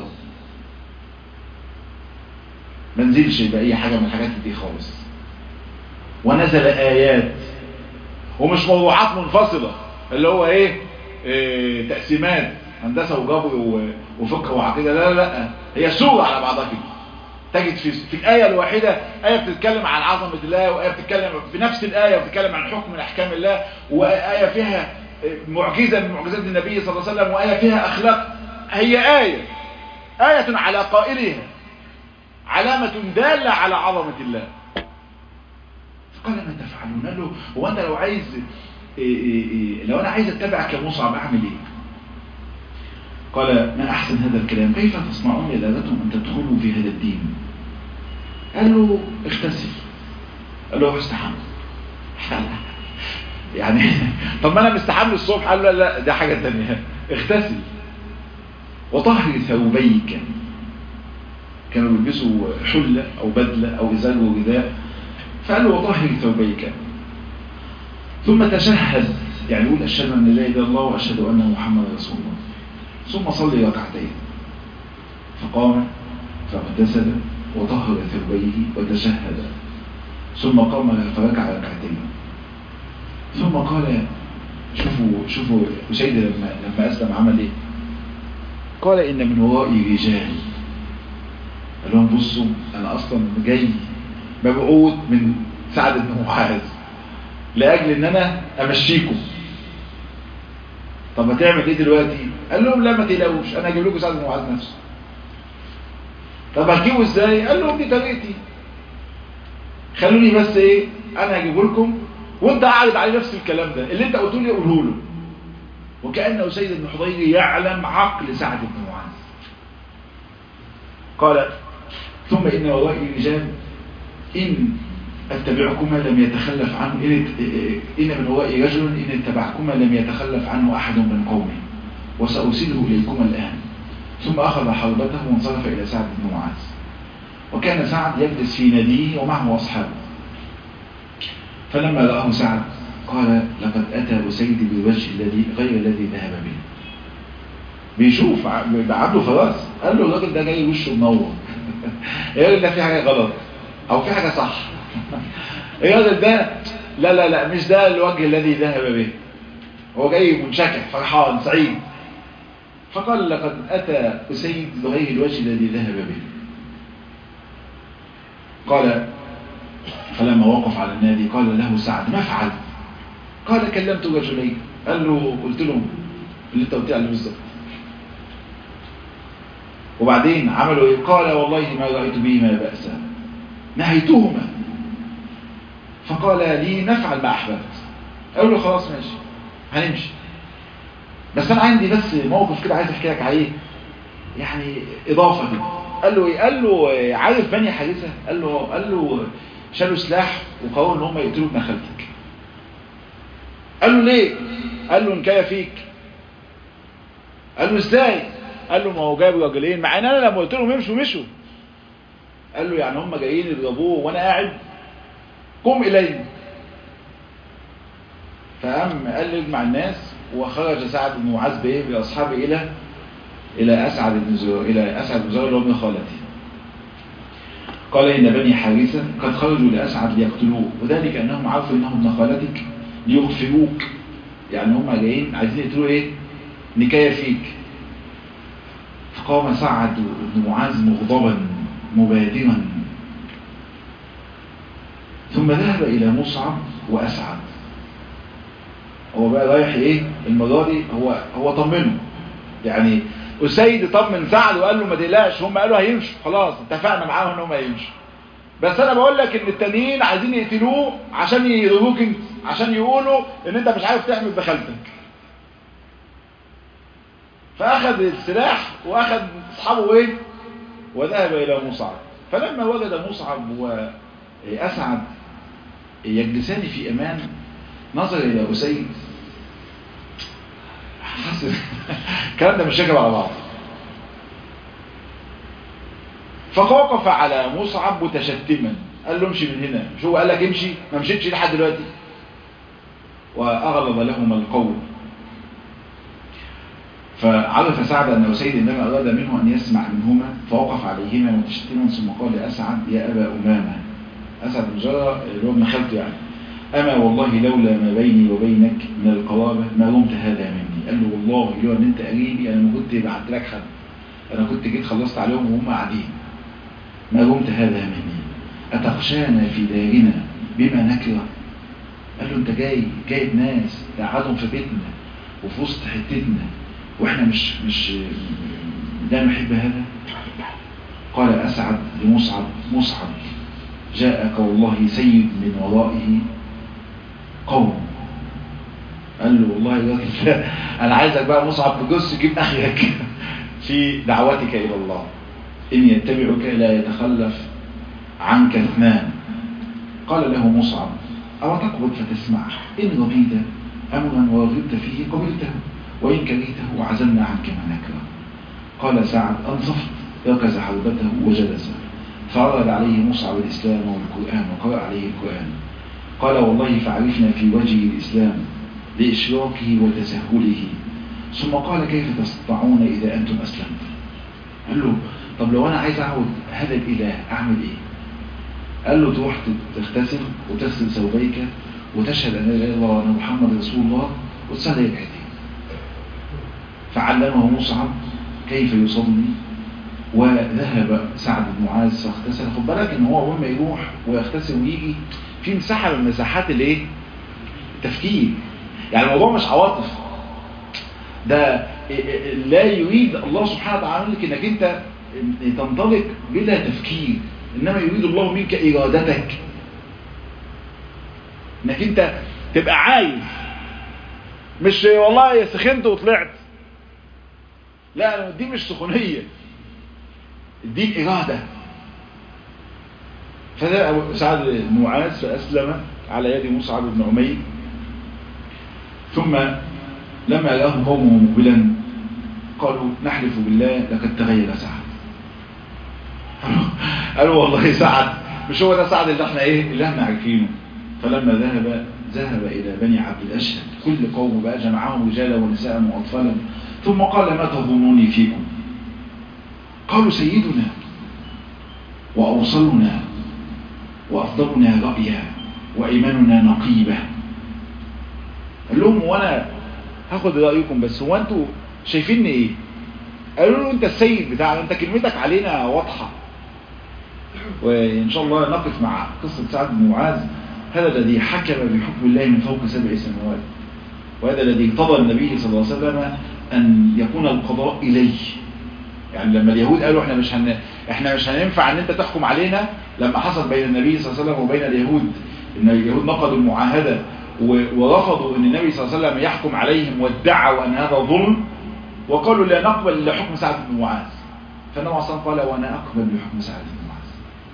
ما نزلش بأي حاجة من الحاجات دي خالص ونزل آيات ومش موضوعات منفصلة اللي هو ايه, إيه تقسيمات هندسة وجبر وفقه وعقيدة لا لا لا هي سورة على بعضها كده تجد في, في الآية الواحدة آية بتتكلم عن عظمة الله وآية بتتكلم في نفس الآية بتتكلم عن حكم من أحكام الله وآية فيها معجزة من معجزات النبي صلى الله عليه وسلم وآية فيها أخلاق هي آية آية على قائلها علامة دالة على عظمة الله فقال ما تفعلون قال له هو أنت لو عايز إيه إيه إيه لو أنا عايز أتبعك يا مصعب أعمل إيه قال ما أحسن هذا الكلام كيف تصنعون يا لابتهم أن تدخلوا في هذا الدين قال له اغتسل قال له استحمل يعني طب ما انا مستحمل الصبح قال له لا ده حاجة تانية اغتسل وطهر ثوبيك كانوا بيلبسوا حلة او بدلة او ازال وغذاء فقال له وطهر ثوبيك ثم تشهد يعني يقول اشهد ان لا اله الا الله واشهد ان محمد رسول الله ثم صلي ركعتين فقام فاغتسل وطهر ثوبيه وتشهد ثم قام فركع ركعتين ثم قال شوفوا شوفوا أسيد لما لما أسلم عمل إيه قال إن من ورائي رجال قال لهم بصوا أنا أصلا جاي مبعوث من سعد بن معاذ لأجل إن أنا أمشيكم طب هتعمل إيه دلوقتي قال لهم لا ما تقلقوش أنا هجيب لكم سعد بن معاذ نفسه طب هتجيبه إزاي قال لهم دي طريقتي خلوني بس إيه أنا هجيبه لكم وانت قاعد عليه نفس الكلام ده اللي انت قلته لي قوله له وكأن أسيد بن حضير يعلم عقل سعد بن معاذ قال ثم إن ورائي رجال إن اتبعكما لم يتخلف عنه إن, إن من ورائي رجل إن اتبعكما لم يتخلف عنه أحد من قومه وسأرسله إليكما الآن ثم أخذ حربته وانصرف إلى سعد بن معاذ وكان سعد يجلس في ناديه ومعه أصحابه فلما رآه سعد قال لقد أتى أسيد بالوجه الذي غير الذي ذهب به بيشوف عنده خلاص قال له الراجل ده جاي وشه منور الراجل ده في حاجة غلط أو في حاجة صح الراجل ده لا لا لا مش ده الوجه الذي ذهب به هو جاي منشكح فرحان سعيد فقال لقد أتى أسيد بغير الوجه الذي ذهب به قال فلما وقف على النادي قال له سعد ما فعلت قال كلمت رجلين قال له قلت لهم اللي انت قلت عليه بالظبط وبعدين عملوا ايه قال والله ما رأيت بهما بأسا نهيتهما فقال لي نفعل ما أحببت قال له خلاص ماشي هنمشي بس أنا عندي بس موقف كده عايز أحكي لك عليه يعني إضافة كده قال له ايه قال له عارف بني حارثة قال له قال له شالوا سلاح وقرروا ان هم يقتلوا ابن خالتك قال له ليه قال له ان كان فيك قال له ازاي قال له ما هو جايب راجلين مع ان انا لما قلت لهم يمشوا مشوا قال له يعني هم جايين يضربوه وانا قاعد قم الينا فقام قال مع الناس وخرج سعد بن معاذ بايه باصحابه الى الى اسعد بن زرار الى اسعد بن زرار اللي هو ابن خالتي قال إن بني حارثة قد خرجوا لأسعد ليقتلوه وذلك أنهم عرفوا أنهم ابن خالتك ليغفروك يعني هم جايين عايزين يقتلوا إيه نكاية فيك فقام سعد بن معاذ مغضبا مبادرا ثم ذهب إلى مصعب وأسعد هو بقى رايح إيه المرة دي هو هو طمنه يعني أسيد طمن سعد وقال له ما تقلقش هم قالوا هيمشوا خلاص اتفقنا معاهم ان هم هيمشوا بس انا بقول لك ان التانيين عايزين يقتلوه عشان يضربوك انت عشان يقولوا ان انت مش عارف تعمل بخالتك فاخذ السلاح واخذ اصحابه ايه وذهب الى مصعب فلما وجد مصعب واسعد يجلسان في امان نظر الى اسيد حاسس الكلام ده مش راكب على بعض فوقف على مصعب متشتما قال له امشي من هنا مش هو قال لك امشي ما مشيتش لحد دلوقتي واغلظ لهما القول فعرف سعد ان اسيد انما اراد منه ان يسمع منهما فوقف عليهما متشتما ثم قال لاسعد يا ابا امامه اسعد بن جرى اللي هو ابن خالته يعني أما والله لولا ما بيني وبينك من القرابة ما رمت هذا مني قال له والله لو أن أنت قريبي أنا ما كنت بعت لك حد أنا كنت جيت خلصت عليهم وهم قاعدين ما رمت هذا مني أتخشانا في دارنا بما نكره قال له أنت جاي جايب ناس تقعدهم في بيتنا وفي وسط حتتنا وإحنا مش مش لا نحب هذا قال أسعد لمصعب مصعب جاءك والله سيد من ورائه قوم قال له والله يا انا عايزك بقى مصعب بجص جيب اخرك في دعوتك الى الله ان يتبعك لا يتخلف عنك اثنان قال له مصعب او تقبض فتسمعه ان رضيت امرا ورغبت فيه قبلته وان كرهته عزلنا عنك ما نكره قال سعد انصفت ركز حوبته وجلس فعرض عليه مصعب الاسلام والقران وقرا عليه القران قال والله فعرفنا في وجه الإسلام لإشراكه وتسهله ثم قال كيف تستطيعون إذا أنتم أسلمتم قال له طب لو انا عايز اعبد هذا الاله اعمل ايه قال له تروح تغتسل وتغسل ثوبيك وتشهد ان لا اله الا الله وان محمد رسول الله وتصلي ركعتين فعلمه مصعب كيف يصلي وذهب سعد بن معاذ فاغتسل خد بالك ان هو اول ما يروح ويغتسل ويجي في مساحه من مساحات الايه التفكير يعني الموضوع مش عواطف ده لا يريد الله سبحانه وتعالى منك انك انت تنطلق بلا تفكير انما يريد الله منك ارادتك انك انت تبقى عايز مش والله سخنت وطلعت لا دي مش سخونيه الدين إرادة فذهب سعد بن معاذ فأسلم على يد مصعب بن عمير ثم لما لهم قومه مقبلا قالوا نحلف بالله لقد تغير سعد قالوا والله سعد مش هو ده سعد اللي احنا ايه اللي احنا عارفينه فلما ذهب ذهب الى بني عبد الاشهد كل قوم بقى جمعهم رجالا ونساء واطفالا ثم قال ما تظنوني فيكم قالوا سيدنا وأوصلنا وأفضلنا رأيا وإيماننا نقيبة قال لهم وانا هاخد رأيكم بس هو انتوا شايفيني ايه قالوا له انت السيد بتاعنا انت كلمتك علينا واضحة وان شاء الله نقف مع قصة سعد بن معاذ هذا الذي حكم بحكم الله من فوق سبع سنوات وهذا الذي اقتضى النبي صلى الله عليه وسلم ان يكون القضاء اليه يعني لما اليهود قالوا احنا مش هن... احنا مش هينفع ان انت تحكم علينا لما حصل بين النبي صلى الله عليه وسلم وبين اليهود ان اليهود نقضوا المعاهده و... ورفضوا ان النبي صلى الله عليه وسلم يحكم عليهم وادعوا ان هذا ظلم وقالوا لا نقبل الا حكم سعد بن معاذ فالنبي صلى الله عليه وسلم قال وانا اقبل بحكم سعد بن معاذ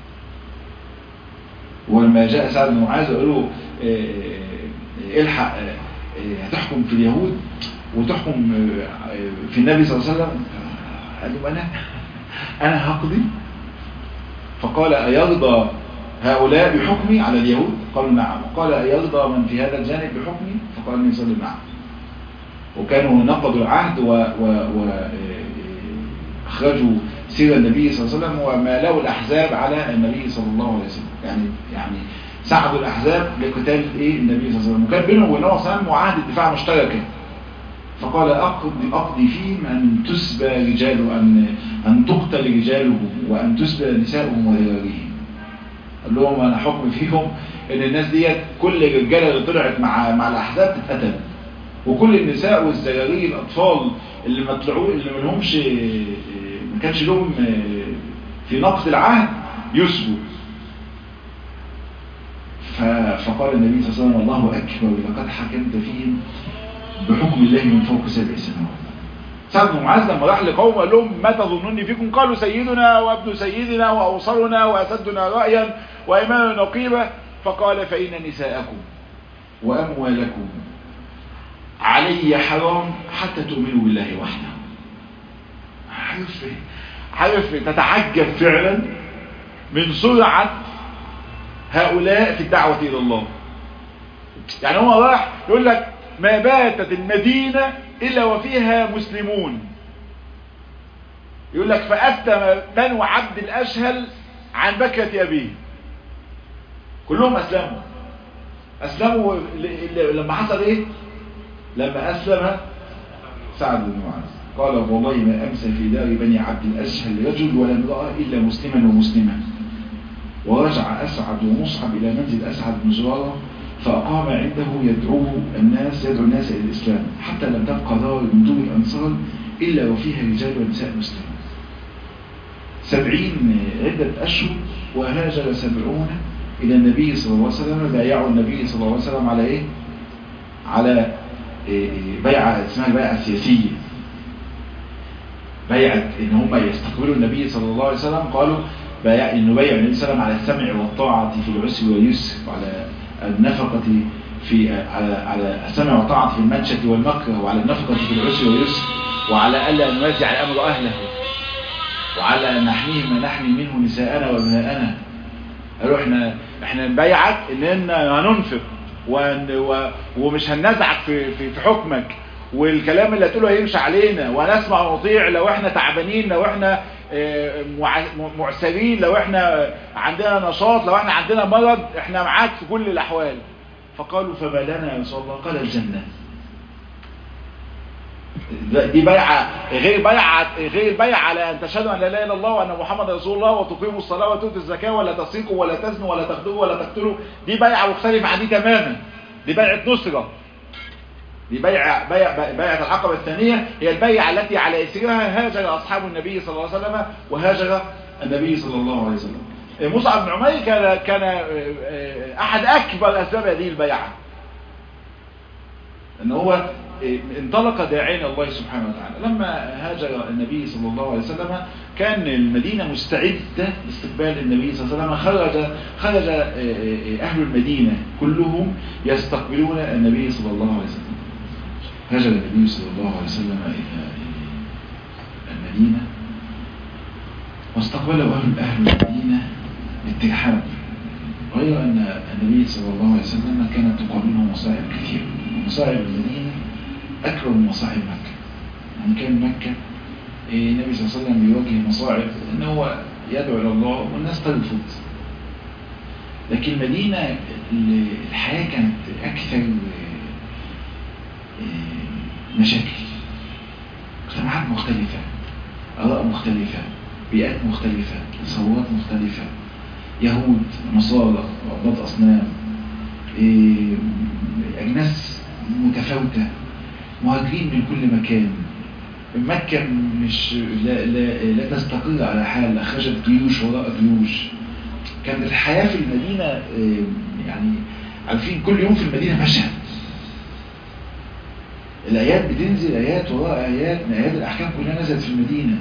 ولما جاء سعد بن معاذ وقالوا اه الحق اه هتحكم في اليهود وتحكم في النبي صلى الله عليه وسلم قال له أنا أنا هقضي فقال أيرضى هؤلاء بحكمي على اليهود قالوا نعم وقال أيرضى من في هذا الجانب بحكمي فقال لي صلي نعم وكانوا نقضوا العهد و, و, و أخرجوا سير النبي صلى الله عليه وسلم ومالوا الأحزاب على النبي صلى الله عليه وسلم يعني يعني ساعدوا الأحزاب لقتال إيه النبي صلى الله عليه وسلم وكان بينهم وبين الله صلى الله عليه وسلم معاهدة دفاع مشتركة فقال أقضي, أقضي فيهم أن تسبى رجاله أن, أن تقتل رجاله وأن تسبى نساؤهم وذراريهم قال لهم أنا حكم فيهم أن الناس ديت كل الرجالة اللي طلعت مع مع الأحزاب تتقتل وكل النساء والزراري الأطفال اللي ما طلعوا اللي ما لهمش ما كانش لهم في نقض العهد يسبوا فقال النبي صلى الله عليه وسلم الله أكبر لقد حكمت فيهم بحكم الله من فوق سبع سنوات سعد بن معاذ لما راح لقوم قال لهم ما تظنوني فيكم قالوا سيدنا وابن سيدنا واوصلنا واسدنا رايا وايماننا نقيبه فقال فان نساءكم واموالكم علي حرام حتى تؤمنوا بالله وحده عارف عارف تتعجب فعلا من سرعه هؤلاء في الدعوه الى الله يعني هو راح يقول لك ما باتت المدينة إلا وفيها مسلمون يقول لك فأفتى بنو عبد الأشهل عن بكرة أبيه كلهم أسلموا أسلموا لما حصل إيه لما أسلم سعد بن معاذ قال والله ما أمسى في دار بني عبد الأشهل رجل ولا امرأة إلا مسلما ومسلما ورجع أسعد ومصعب إلى منزل أسعد بن زرارة فأقام عنده يدعوه الناس يدعو الناس إلى الإسلام حتى لم تبقى دار من دون الأنصار إلا وفيها رجال ونساء مسلمين سبعين عدة أشهر وهاجر سبعون إلى النبي صلى الله عليه وسلم بايعوا النبي صلى الله عليه وسلم على إيه؟ على إيه بيعة اسمها البيعة السياسية بيعة إن هم يستقبلوا النبي صلى الله عليه وسلم قالوا بايع إنه بايع النبي صلى الله عليه وسلم على السمع والطاعة في العسر واليسر وعلى النفقة في على على السمع والطاعة في المنشة والمكر وعلى النفقة في العسر واليسر وعلى ألا نوازع الأمر أهله وعلى أن نحميه ما نحمي منه نساءنا وابناءنا قالوا احنا احنا نبيعك اننا هننفق ومش هننزعك في, في, في حكمك والكلام اللي هتقوله هيمشي علينا وهنسمع ونطيع لو احنا تعبانين لو احنا معسرين لو احنا عندنا نشاط لو احنا عندنا مرض احنا معاك في كل الاحوال فقالوا فما لنا يا رسول الله قال الجنة دي بيعة غير بيعة غير بيعة على أن تشهدوا أن لا إله إلا الله وأن محمد رسول الله وتقيموا الصلاة وتؤتوا الزكاة ولا تسرقوا ولا تزنوا ولا تخدموا ولا تقتلوا دي بيعة مختلفة عن دي تماما دي بيعة نصرة دي بيعة بيع بيعة العقبة الثانية هي البيعة التي على إثرها هاجر أصحاب النبي صلى الله عليه وسلم وهاجر النبي صلى الله عليه وسلم مصعب بن عمير كان كان أحد أكبر أسباب هذه البيعة ان هو انطلق داعين الله سبحانه وتعالى لما هاجر النبي صلى الله عليه وسلم كان المدينة مستعدة لاستقبال النبي صلى الله عليه وسلم خرج خرج أهل المدينة كلهم يستقبلون النبي صلى الله عليه وسلم هاجر النبي صلى الله عليه وسلم إلى المدينة واستقبله أهل أهل المدينة بالترحاب غير أن النبي صلى الله عليه وسلم كانت تقابله مصائب كثيرة مصائب المدينة أكبر من مصائب مكة يعني كان مكة النبي صلى الله عليه وسلم بيواجه مصاعب ان هو يدعو إلى الله والناس ترفض لكن المدينة الحياة كانت أكثر مشاكل مجتمعات مختلفة آراء مختلفة بيئات مختلفة تصورات مختلفة يهود نصارى عباد أصنام أجناس متفاوتة مهاجرين من كل مكان مكة مش لا, لا, لا تستقر على حال أخرجت جيوش وراء جيوش كانت الحياة في المدينة يعني عارفين كل يوم في المدينة مشهد الآيات بتنزل آيات وراء آيات من آيات الأحكام كلها نزلت في المدينة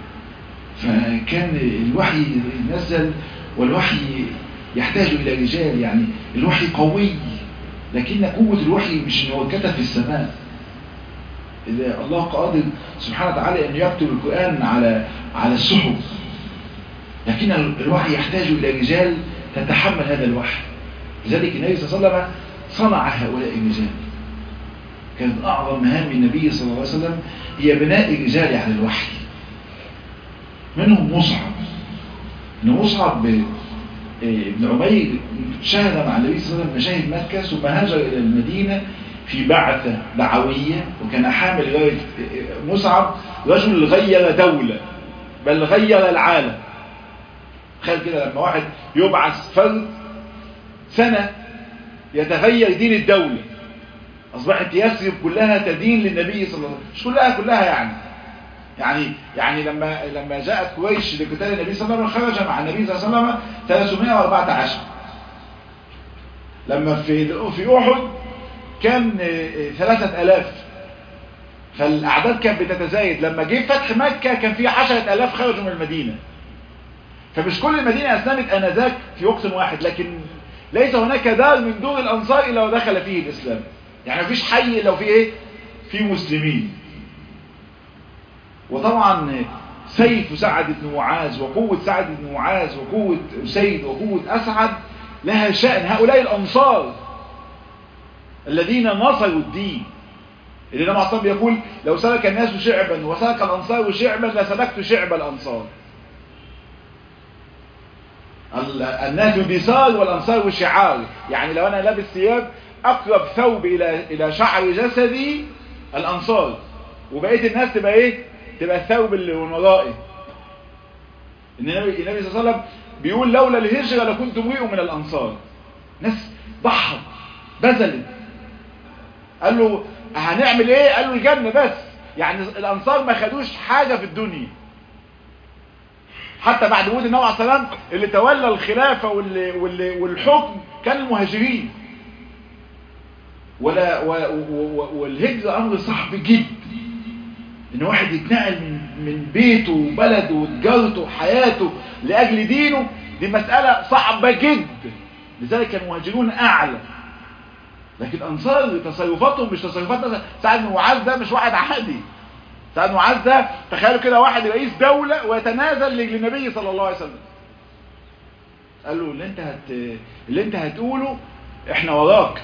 فكان الوحي نزل والوحي يحتاج إلى رجال يعني الوحي قوي لكن قوة الوحي مش ان هو كتب في السماء إذا الله قادر سبحانه وتعالى أن يكتب القرآن على على السحب لكن الوحي يحتاج إلى رجال تتحمل هذا الوحي لذلك النبي صلى الله عليه وسلم صنع هؤلاء الرجال كانت أعظم مهام النبي صلى الله عليه وسلم هي بناء الرجال على الوحي منهم مصعب ان مصعب ابن عمير شهد مع النبي صلى الله عليه وسلم مشاهد مكة ثم هاجر إلى المدينة في بعثة دعوية وكان حامل راية مصعب رجل غير دولة بل غير العالم تخيل كده لما واحد يبعث فرد سنة يتغير دين الدولة أصبحت يثرب كلها تدين للنبي صلى الله عليه وسلم مش كلها كلها يعني يعني يعني لما لما جاءت قريش لقتال النبي صلى الله عليه وسلم خرج مع النبي صلى الله عليه وسلم 314 لما في في احد كان 3000 فالاعداد كانت بتتزايد لما جه فتح مكه كان في 10000 خرجوا من المدينه فمش كل المدينه اسلمت انذاك في وقت واحد لكن ليس هناك دار من دور الانصار الا ودخل فيه الاسلام يعني مفيش حي لو في ايه في مسلمين وطبعا سيف سعد بن معاذ وقوة سعد بن معاذ وقوة أسيد وقوة أسعد لها شأن هؤلاء الأنصار الذين نصروا الدين اللي لما عصام بيقول لو سلك الناس شعبا وسلك الأنصار شعبا لسلكت شعب الأنصار الناس ديسار والأنصار شعار يعني لو أنا لابس ثياب أقرب ثوب إلى إلى شعر جسدي الأنصار وبقية الناس تبقى إيه تبقى الثوب اللي من ورائي النبي النبي صلى الله عليه وسلم بيقول لولا الهجرة لكنت امرئ من الأنصار ناس ضحت بذلت قال له هنعمل ايه قال له الجنة بس يعني الأنصار ما خدوش حاجة في الدنيا حتى بعد وجود النبي عليه السلام اللي تولى الخلافة واللي واللي والحكم كان المهاجرين ولا والهجرة أمر صعب جدا ان واحد يتنقل من من بيته وبلده وتجارته وحياته لاجل دينه دي مسألة صعبة جدا لذلك المهاجرون اعلى لكن انصار تصرفاتهم مش تصرفات سعد بن معاذ ده مش واحد عادي سعد بن معاذ ده تخيلوا كده واحد رئيس دولة ويتنازل للنبي صلى الله عليه وسلم قال له اللي انت هت اللي انت هتقوله احنا وراك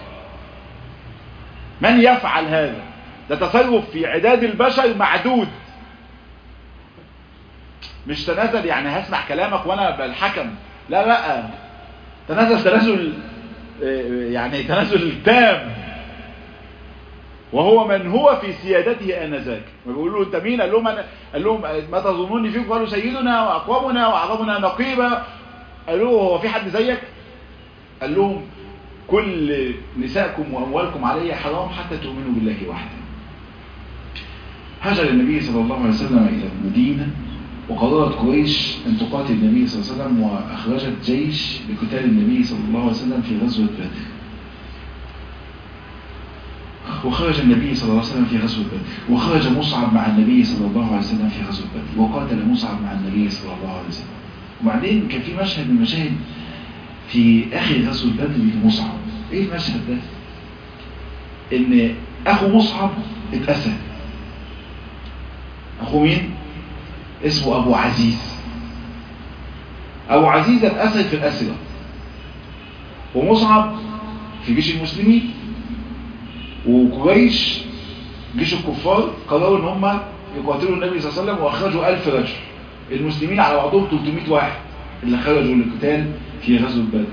من يفعل هذا ده تصرف في عداد البشر معدود مش تنازل يعني هسمع كلامك وانا الحكم لا لا تنازل تنازل يعني تنازل تام وهو من هو في سيادته آنذاك ما بيقولوا له انت مين قال لهم أنا قال لهم ما تظنوني فيكم قالوا سيدنا واقوامنا واعظمنا نقيبا قالوا له هو في حد زيك قال لهم كل نسائكم واموالكم علي حرام حتى تؤمنوا بالله وحده هاجر النبي صلى الله عليه وسلم الى المدينه وقررت قريش ان تقاتل النبي صلى الله عليه وسلم واخرجت جيش لقتال النبي صلى الله عليه وسلم في غزوه بدر وخرج النبي صلى الله عليه وسلم في غزوة بدر وخرج مصعب مع النبي صلى الله عليه وسلم في غزوة بدر وقاتل مصعب مع النبي صلى الله عليه وسلم وبعدين كان في مشهد من المشاهد في آخر غزوة بدر لمصعب ايه المشهد ده ان اخو مصعب اتأسى اخو مين اسمه ابو عزيز ابو عزيز اتأسد في الأسرة ومصعب في جيش المسلمين وقريش جيش الكفار قرروا ان هم يقاتلوا النبي صلى الله عليه وسلم واخرجوا 1000 رجل المسلمين على بعضهم 300 واحد اللي خرجوا للقتال في غزوه بدر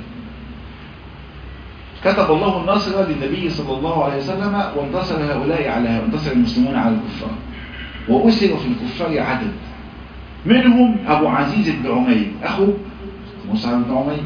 كتب الله النصر للنبي صلى الله عليه وسلم وانتصر هؤلاء على انتصر المسلمون على الكفار وأسر في الكفار عدد منهم أبو عزيز بن عمير أخو مصعب بن عمير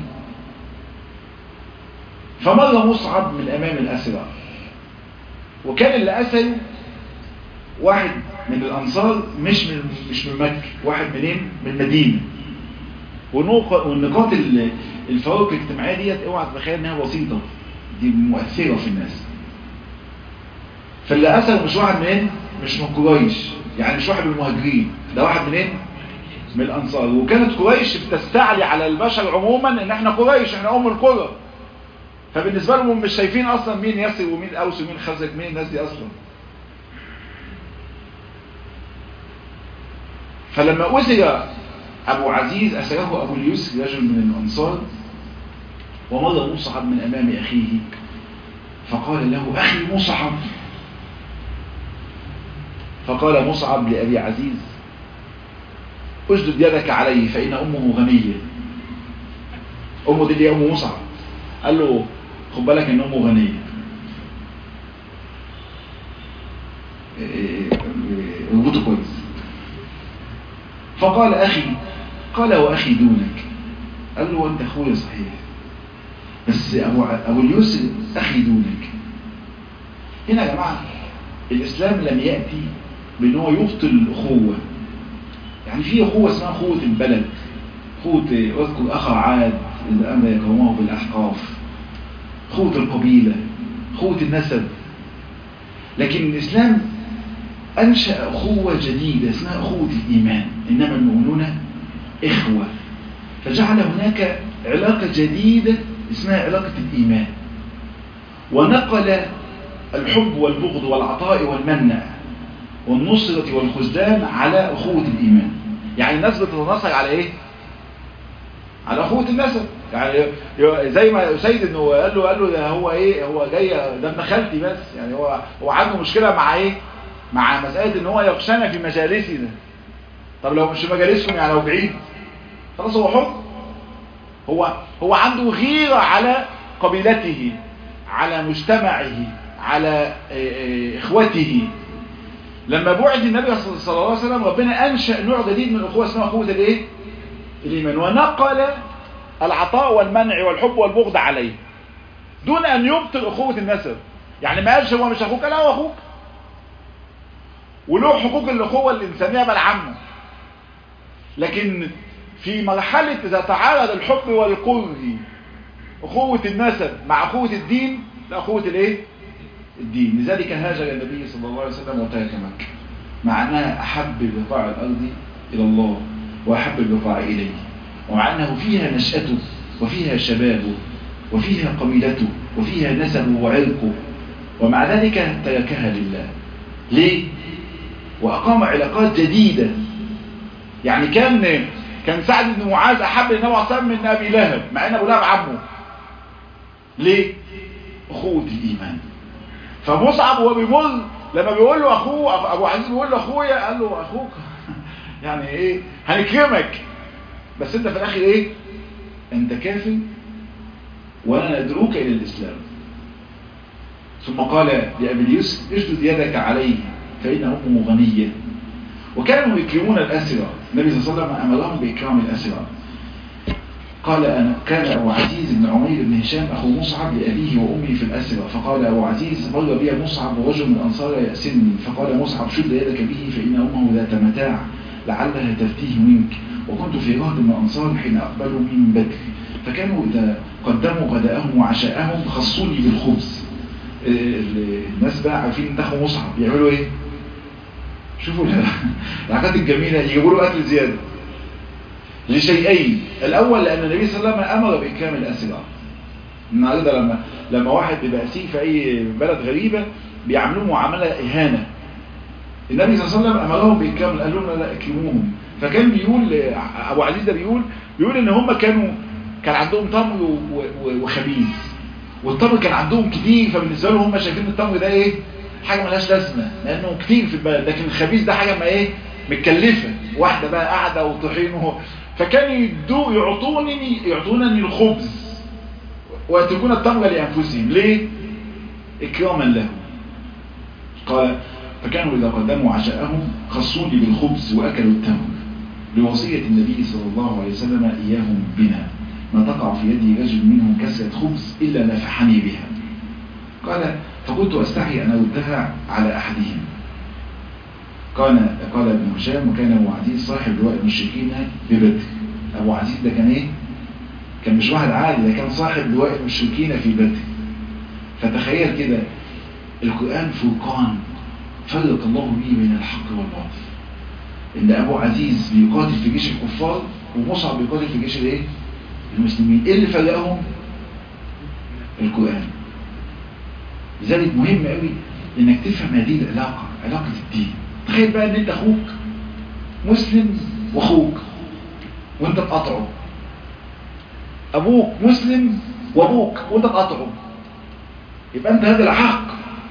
فمر مصعب من أمام الأسرى وكان اللي أسر واحد من الأنصار مش من مش من مكة واحد منين من المدينة والنقاط الفوارق الاجتماعية ديت اوعى تتخيل انها بسيطة دي مؤثرة في الناس فاللي أسر مش واحد منين مش من قريش يعني مش واحد من المهاجرين ده واحد منين من الأنصار وكانت قريش بتستعلي على البشر عموما ان احنا قريش احنا ام القرى فبالنسبة لهم مش شايفين اصلا مين ياسر ومين اوس ومين خزرج مين الناس دي اصلا فلما أسر أبو عزيز أسره أبو اليسر رجل من الأنصار ومضى مصعب من أمام أخيه فقال له أخي مصعب فقال مصعب لأبي عزيز أجدد يدك عليه فإن أمه غنية أمه دي اللي أم مصعب قال له خد بالك إن أمه غنية ربطه كويس فقال أخي قال وأخي دونك قال له أنت أخويا صحيح بس أبو, أبو اليسر أخي دونك هنا يا جماعة الإسلام لم يأتي بأن هو يبطل الأخوة يعني في أخوة اسمها أخوة البلد أخوة أذكر أخا عاد إذا أمر يقومه بالأحقاف أخوة القبيلة أخوة النسب لكن الإسلام أنشأ أخوة جديدة اسمها أخوة الإيمان إنما المؤمنون إخوة فجعل هناك علاقة جديدة اسمها علاقة الإيمان ونقل الحب والبغض والعطاء والمنع والنصرة والخذلان على أخوة الإيمان يعني الناس بتتنصر على إيه؟ على أخوة النسب يعني زي ما سيد انه قال له قال له ده هو ايه هو جاي ده ابن خالتي بس يعني هو هو عنده مشكله مع ايه مع مساله ان هو يخشنا في مجالسي ده طب لو مش في مجالسكم يعني لو بعيد خلاص هو حر هو هو عنده غيره على قبيلته على مجتمعه على اخوته لما بعد النبي صلى الله عليه وسلم ربنا انشا نوع جديد من الاخوه اسمها اخوه الايه الايمان ونقل العطاء والمنع والحب والبغض عليه دون ان يبطل اخوة النسب يعني ما قالش هو مش اخوك لا هو اخوك وله حقوق الاخوة الانسانية بل عامة لكن في مرحلة اذا تعارض الحب والكره اخوة النسب مع اخوة الدين لاخوة الايه الدين لذلك هاجر النبي صلى الله عليه وسلم وترك مكة مع انها احب بقاع الارض الى الله واحب البقاع اليه ومع أنه فيها نشأته وفيها شبابه وفيها قبيلته وفيها نسبه وعرقه ومع ذلك تركها لله ليه؟ وأقام علاقات جديدة يعني كان كان سعد بن معاذ أحب النبي عليه الصلاة من أبي لهب مع أن أبو لهب عمه ليه؟ أخوة الإيمان فمصعب وهو بيمر لما بيقول له أخوه أبو عزيز بيقول له أخويا قال له أخوك يعني ايه هنكرمك بس انت في الاخر ايه انت كافر وانا ندعوك الى الاسلام ثم قال لابليس اشدد يدك عليه فان امه غنيه وكانوا يكرمون الاسرى النبي صلى الله عليه وسلم امرهم باكرام الاسرى قال أنا كان أبو عزيز بن عمير بن هشام أخو مصعب لأبيه وأمي في الأسرة فقال أبو عزيز مر بي مصعب ورجل من الأنصار يأسرني فقال مصعب شد يدك به فإن أمه ذات متاع لعلها تفتيه منك وكنت في رهد من الأنصار حين أقبلوا من بدر فكانوا إذا قدموا غداءهم وعشاءهم خصوني بالخبز الناس بقى عارفين انتخوا مصعب يعملوا ايه شوفوا الحاجات الجميلة يجيبوا له أكل زيادة لشيئين الاول لان النبي صلى الله عليه وسلم امر باكرام الاسرى النهارده لما لما واحد بيبقى اسير في اي بلد غريبه بيعاملوه معامله اهانه النبي صلى الله عليه وسلم امرهم باكرام قال لهم لا اكرموهم فكان بيقول ابو عزيز ده بيقول بيقول ان هم كانوا كان عندهم تمر وخبيز والتمر كان عندهم كتير فبالنسبه لهم هم شايفين التمر ده ايه حاجه ملهاش لازمه لانه كتير في البلد لكن الخبيز ده حاجه ما ايه متكلفه واحده بقى قاعده وطحين فكانوا يدوا يعطونني يعطونني الخبز ويتركون التمر لانفسهم ليه اكراما له قال فكانوا اذا قدموا عشاءهم خصوني بالخبز واكلوا التمر لوصيه النبي صلى الله عليه وسلم اياهم بنا ما تقع في يدي رجل منهم كسره خبز الا نفحني بها قال فكنت استحي ان اردها على احدهم قال قال ابن هشام وكان ابو عزيز صاحب لواء المشركين ببدر ابو عزيز ده كان ايه كان مش واحد عادي ده كان صاحب لواء المشركين في بدر فتخيل كده القرآن فرقان فرق الله به بين الحق والباطل ان ابو عزيز بيقاتل في جيش الكفار ومصعب بيقاتل في جيش الايه المسلمين ايه اللي فرقهم القرآن لذلك مهم قوي انك تفهم هذه العلاقة علاقة الدين تخيل بقى ان انت اخوك مسلم واخوك وانت تقاطعه ابوك مسلم وابوك وانت تقاطعه يبقى انت هذا الحق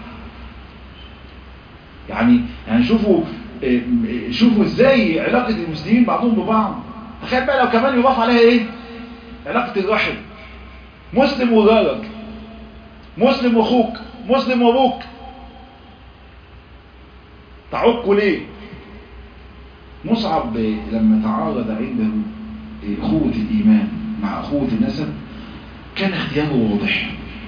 يعني يعني شوفوا شوفوا ازاي علاقة المسلمين بعضهم ببعض تخيل بقى لو كمان يضاف عليها ايه علاقة الرحم مسلم وجارك مسلم واخوك مسلم وابوك تعقوا ليه مصعب لما تعارض عنده أخوة الإيمان مع أخوة النسب كان اختياره واضح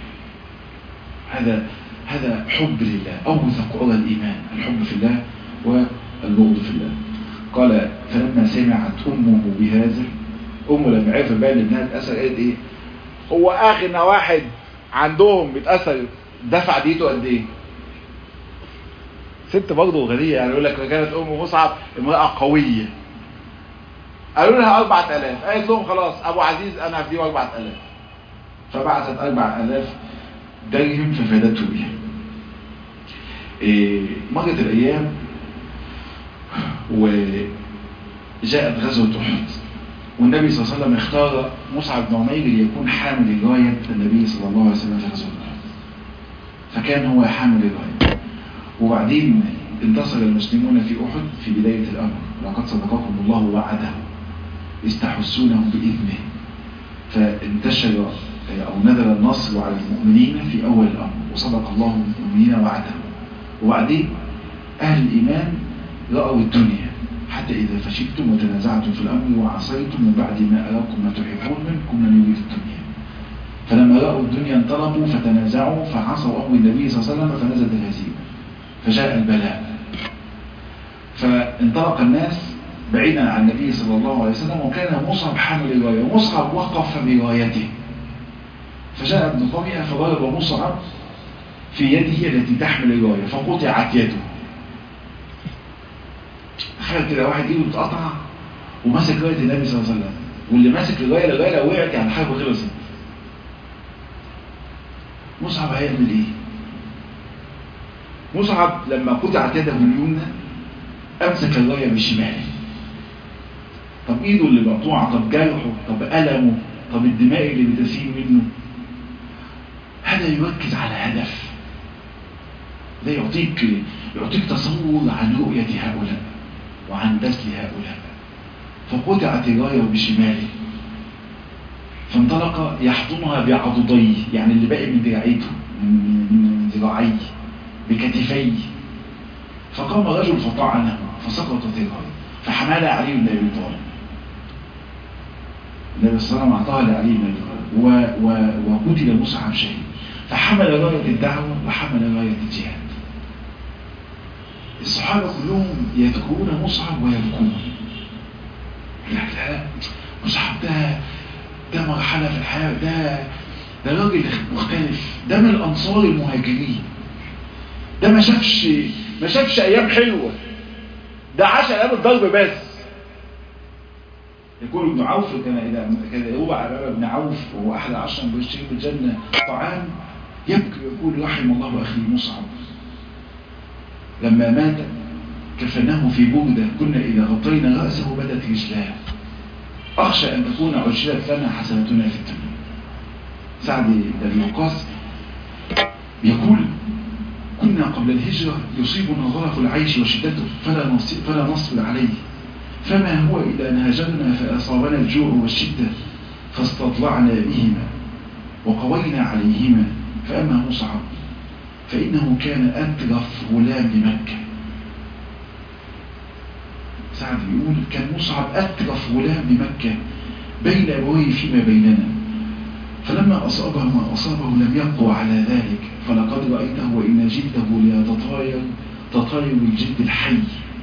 هذا هذا حب لله أوثق عرى الإيمان الحب في الله والبغض في الله قال فلما سمعت أمه بهذا أمه لما عرف بقى ان ابنها اتأثر قالت إيه هو أغنى واحد عندهم بيتأثر دفع ديته قد إيه ست برضه غنية يعني يقول لك كانت أم مصعب امرأة قوية قالوا لها 4000 قالت لهم خلاص أبو عزيز أنا هديه 4000 فبعثت 4000 درهم ففادته بها إيه مرت الأيام وجاءت غزوة أحد والنبي صلى الله عليه وسلم اختار مصعب بن عمير ليكون حامل الراية النبي صلى الله عليه وسلم في غزوة أحد فكان هو حامل الراية وبعدين انتصر المسلمون في أحد في بداية الأمر لقد صدقكم الله وعده استحسونه بإذنه فانتشر أو نزل النصر على المؤمنين في أول الأمر وصدق الله المؤمنين وعده وبعدين أهل الإيمان رأوا الدنيا حتى إذا فشلتم وتنازعتم في الأمر وعصيتم من بعد ما أراكم ما تحبون منكم من يريد الدنيا فلما رأوا الدنيا انطلبوا فتنازعوا فعصوا أمر النبي صلى الله عليه وسلم فنزلت الهزيمة فجاء البلاء فانطلق الناس بعيدا عن النبي صلى الله عليه وسلم وكان مصعب حامل راية ومصعب وقف برايته فجاء ابن قمية فضرب مصعب في يده التي تحمل الراية فقطعت يده تخيل كده واحد ايده بتقطع وماسك راية النبي صلى الله عليه وسلم واللي ماسك الراية الراية لو وقعت يعني الحرب خلصت مصعب هيعمل ايه مصعب لما قطعت يده اليمنى امسك الراية بشماله طب ايده اللي مقطوعة طب جرحه طب ألمه طب الدماء اللي بتسيل منه هذا يركز على هدف ده يعطيك يعطيك تصور عن رؤية هؤلاء وعن بذل هؤلاء فقطعت الراية بشماله فانطلق يحضنها بعضديه يعني اللي باقي من دراعيته من, من ذراعيه بكتفيه فقام رجل فطعنه فسقطت الراية فحملها علي بن ابي طالب النبي صلى الله عليه وسلم اعطاها لعلي بن ابي طالب وقتل مصعب شهيد فحمل راية الدعوة وحمل راية الجهاد الصحابة كلهم يذكرون مصعب ويبكون لك لا مصعب ده ده مرحلة في الحياة ده ده راجل مختلف ده من الأنصار المهاجرين ده ما شافش ما شافش أيام حلوة ده عاش أيام الضرب بس يقول ابن عوف كان إذا كان يوضع أمام ابن عوف وهو أحد عشر بيشتري بالجنة طعام يبكي ويقول رحم الله أخي مصعب لما مات كفناه في بردة كنا إذا غطينا رأسه بدت رجلاه أخشى أن تكون عجلت لنا حسنتنا في الدنيا سعد بن وقاص يقول كنا قبل الهجرة يصيبنا ظرف العيش وشدته فلا نصبر, فلا نصبر عليه فما هو إلا أن هاجرنا فأصابنا الجوع والشدة فاستطلعنا بهما وقوينا عليهما فأما مصعب فإنه كان أترف غلام لمكة سعد بيقول كان مصعب أترف غلام بمكة بين أبويه فيما بيننا فلما أصابه ما أصابه لم يقوى على ذلك فلقد رأيته وإن جلده ليتطاير تطاير الجلد الحي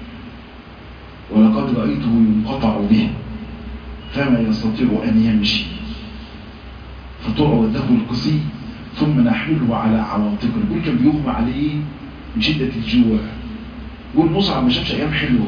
ولقد رأيته ينقطع به فما يستطيع أن يمشي فتعرض له القصي ثم نحمله على عواطفه يقول كان بيغمى عليه من شدة الجوع يقول مصعب ما شافش أيام حلوة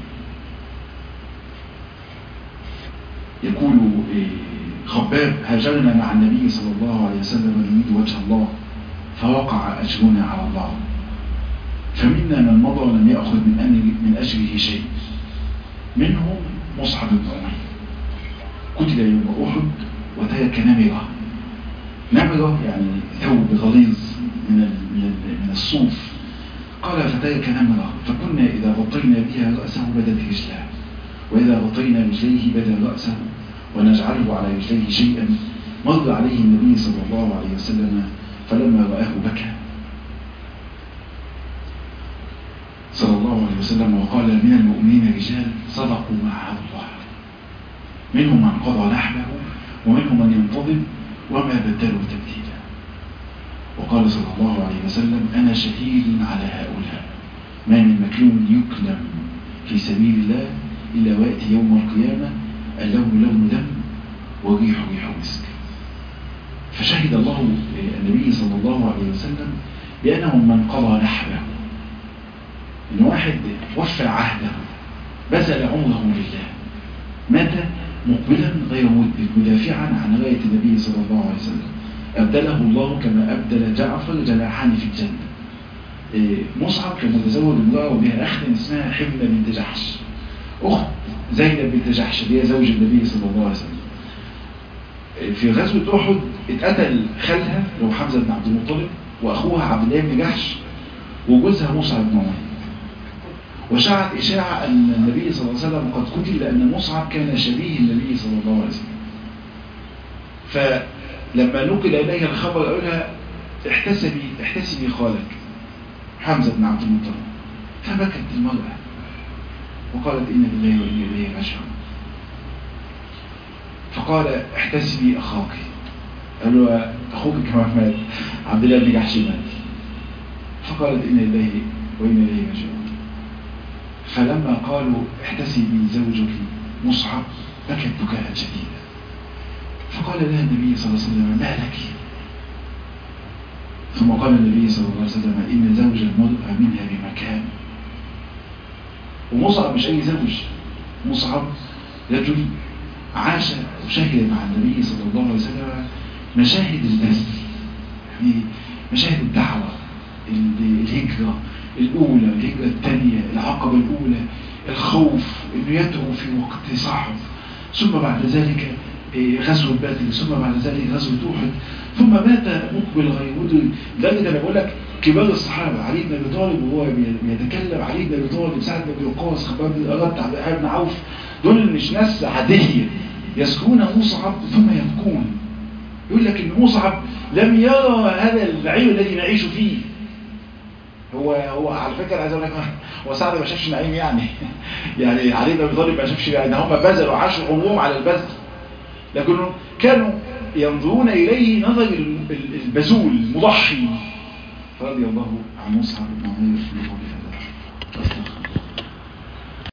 يقول خباب هاجرنا مع النبي صلى الله عليه وسلم نريد وجه الله فوقع أجرنا على الله فمنا من مضى لم يأخذ من من أجره شيء منهم مصعب بن عمير قتل يوم أحد وترك نمرة نمرة يعني ثوب غليظ من من الصوف قال فترك نمرة فكنا إذا غطينا بها رأسه بدت رجلاه وإذا غطينا رجليه بدا رأسه ونجعله على رجليه شيئا مر عليه النبي صلى الله عليه وسلم فلما رآه بكى صلى الله عليه وسلم وقال من المؤمنين رجال صدقوا ما عهد الله منهم من قضى نحبه ومنهم من ينتظم وما بدلوا تبديلا وقال صلى الله عليه وسلم أنا شهيد على هؤلاء ما من مكلوم يكلم في سبيل الله إلا ويأتي يوم القيامة اللون لون دم وريح ريح مسك فشهد الله النبي صلى الله عليه وسلم بأنهم من قضى نحبه إن واحد وفى عهده بذل عمره لله مات مقبلا غير مدبر مدافعا عن راية النبي صلى الله عليه وسلم أبدله الله كما أبدل جعفر جناحان في الجنة مصعب كان متزوج امرأة وبها أخت اسمها حملة بنت جحش أخت زينب بنت جحش اللي هي زوج النبي صلى الله عليه وسلم في غزوة أحد اتقتل خالها لو حمزة بن عبد المطلب وأخوها عبد الله بن جحش وجوزها مصعب بن عمير وشاعت إشاعة أن النبي صلى الله عليه وسلم قد قتل لأن مصعب كان شبيه النبي صلى الله عليه وسلم فلما نقل إليها الخبر قال لها احتسبي احتسبي خالك حمزة بن عبد المطلب فبكت المرأة وقالت إن لله وإنا إليه راجعون فقال احتسبي أخاك قال له أخوك كما مات عبد الله بن جحش مات فقالت إن لله وإنا إليه راجعون فلما قالوا احتسبي زوجك مصعب بكت بكاء شديدا فقال لها النبي صلى الله عليه وسلم ما لك ثم قال النبي صلى الله عليه وسلم إن زوج المرأة منها بمكان ومصعب مش أي زوج مصعب رجل عاش وشهد مع النبي صلى الله عليه وسلم مشاهد البذل يعني مشاهد الدعوة الهجرة الأولى الهجرة الثانية العقبة الأولى الخوف أنه يدعو في وقت صعب ثم بعد ذلك غزوة بدر ثم بعد ذلك غزوة أحد ثم مات مقبل غيبوده لذلك أنا بقول لك كبار الصحابة علي بن أبي طالب وهو بيتكلم علي بن أبي طالب سعد بن وقاص خباب بن الأرد عبد الرحمن بن عوف دول مش ناس عادية يسكون مصعب ثم يبكون يقول لك إن مصعب لم يرى هذا النعيم الذي نعيش فيه هو هو على فكره عايز اقول لك هو سعد ما شافش نعيم يعني يعني علي بن ابي طالب ما شافش يعني هم بذلوا عاشوا عمرهم على البذل لكنهم كانوا ينظرون اليه نظر البذول المضحي فرضي الله عن مصعب بن عمير في قول هذا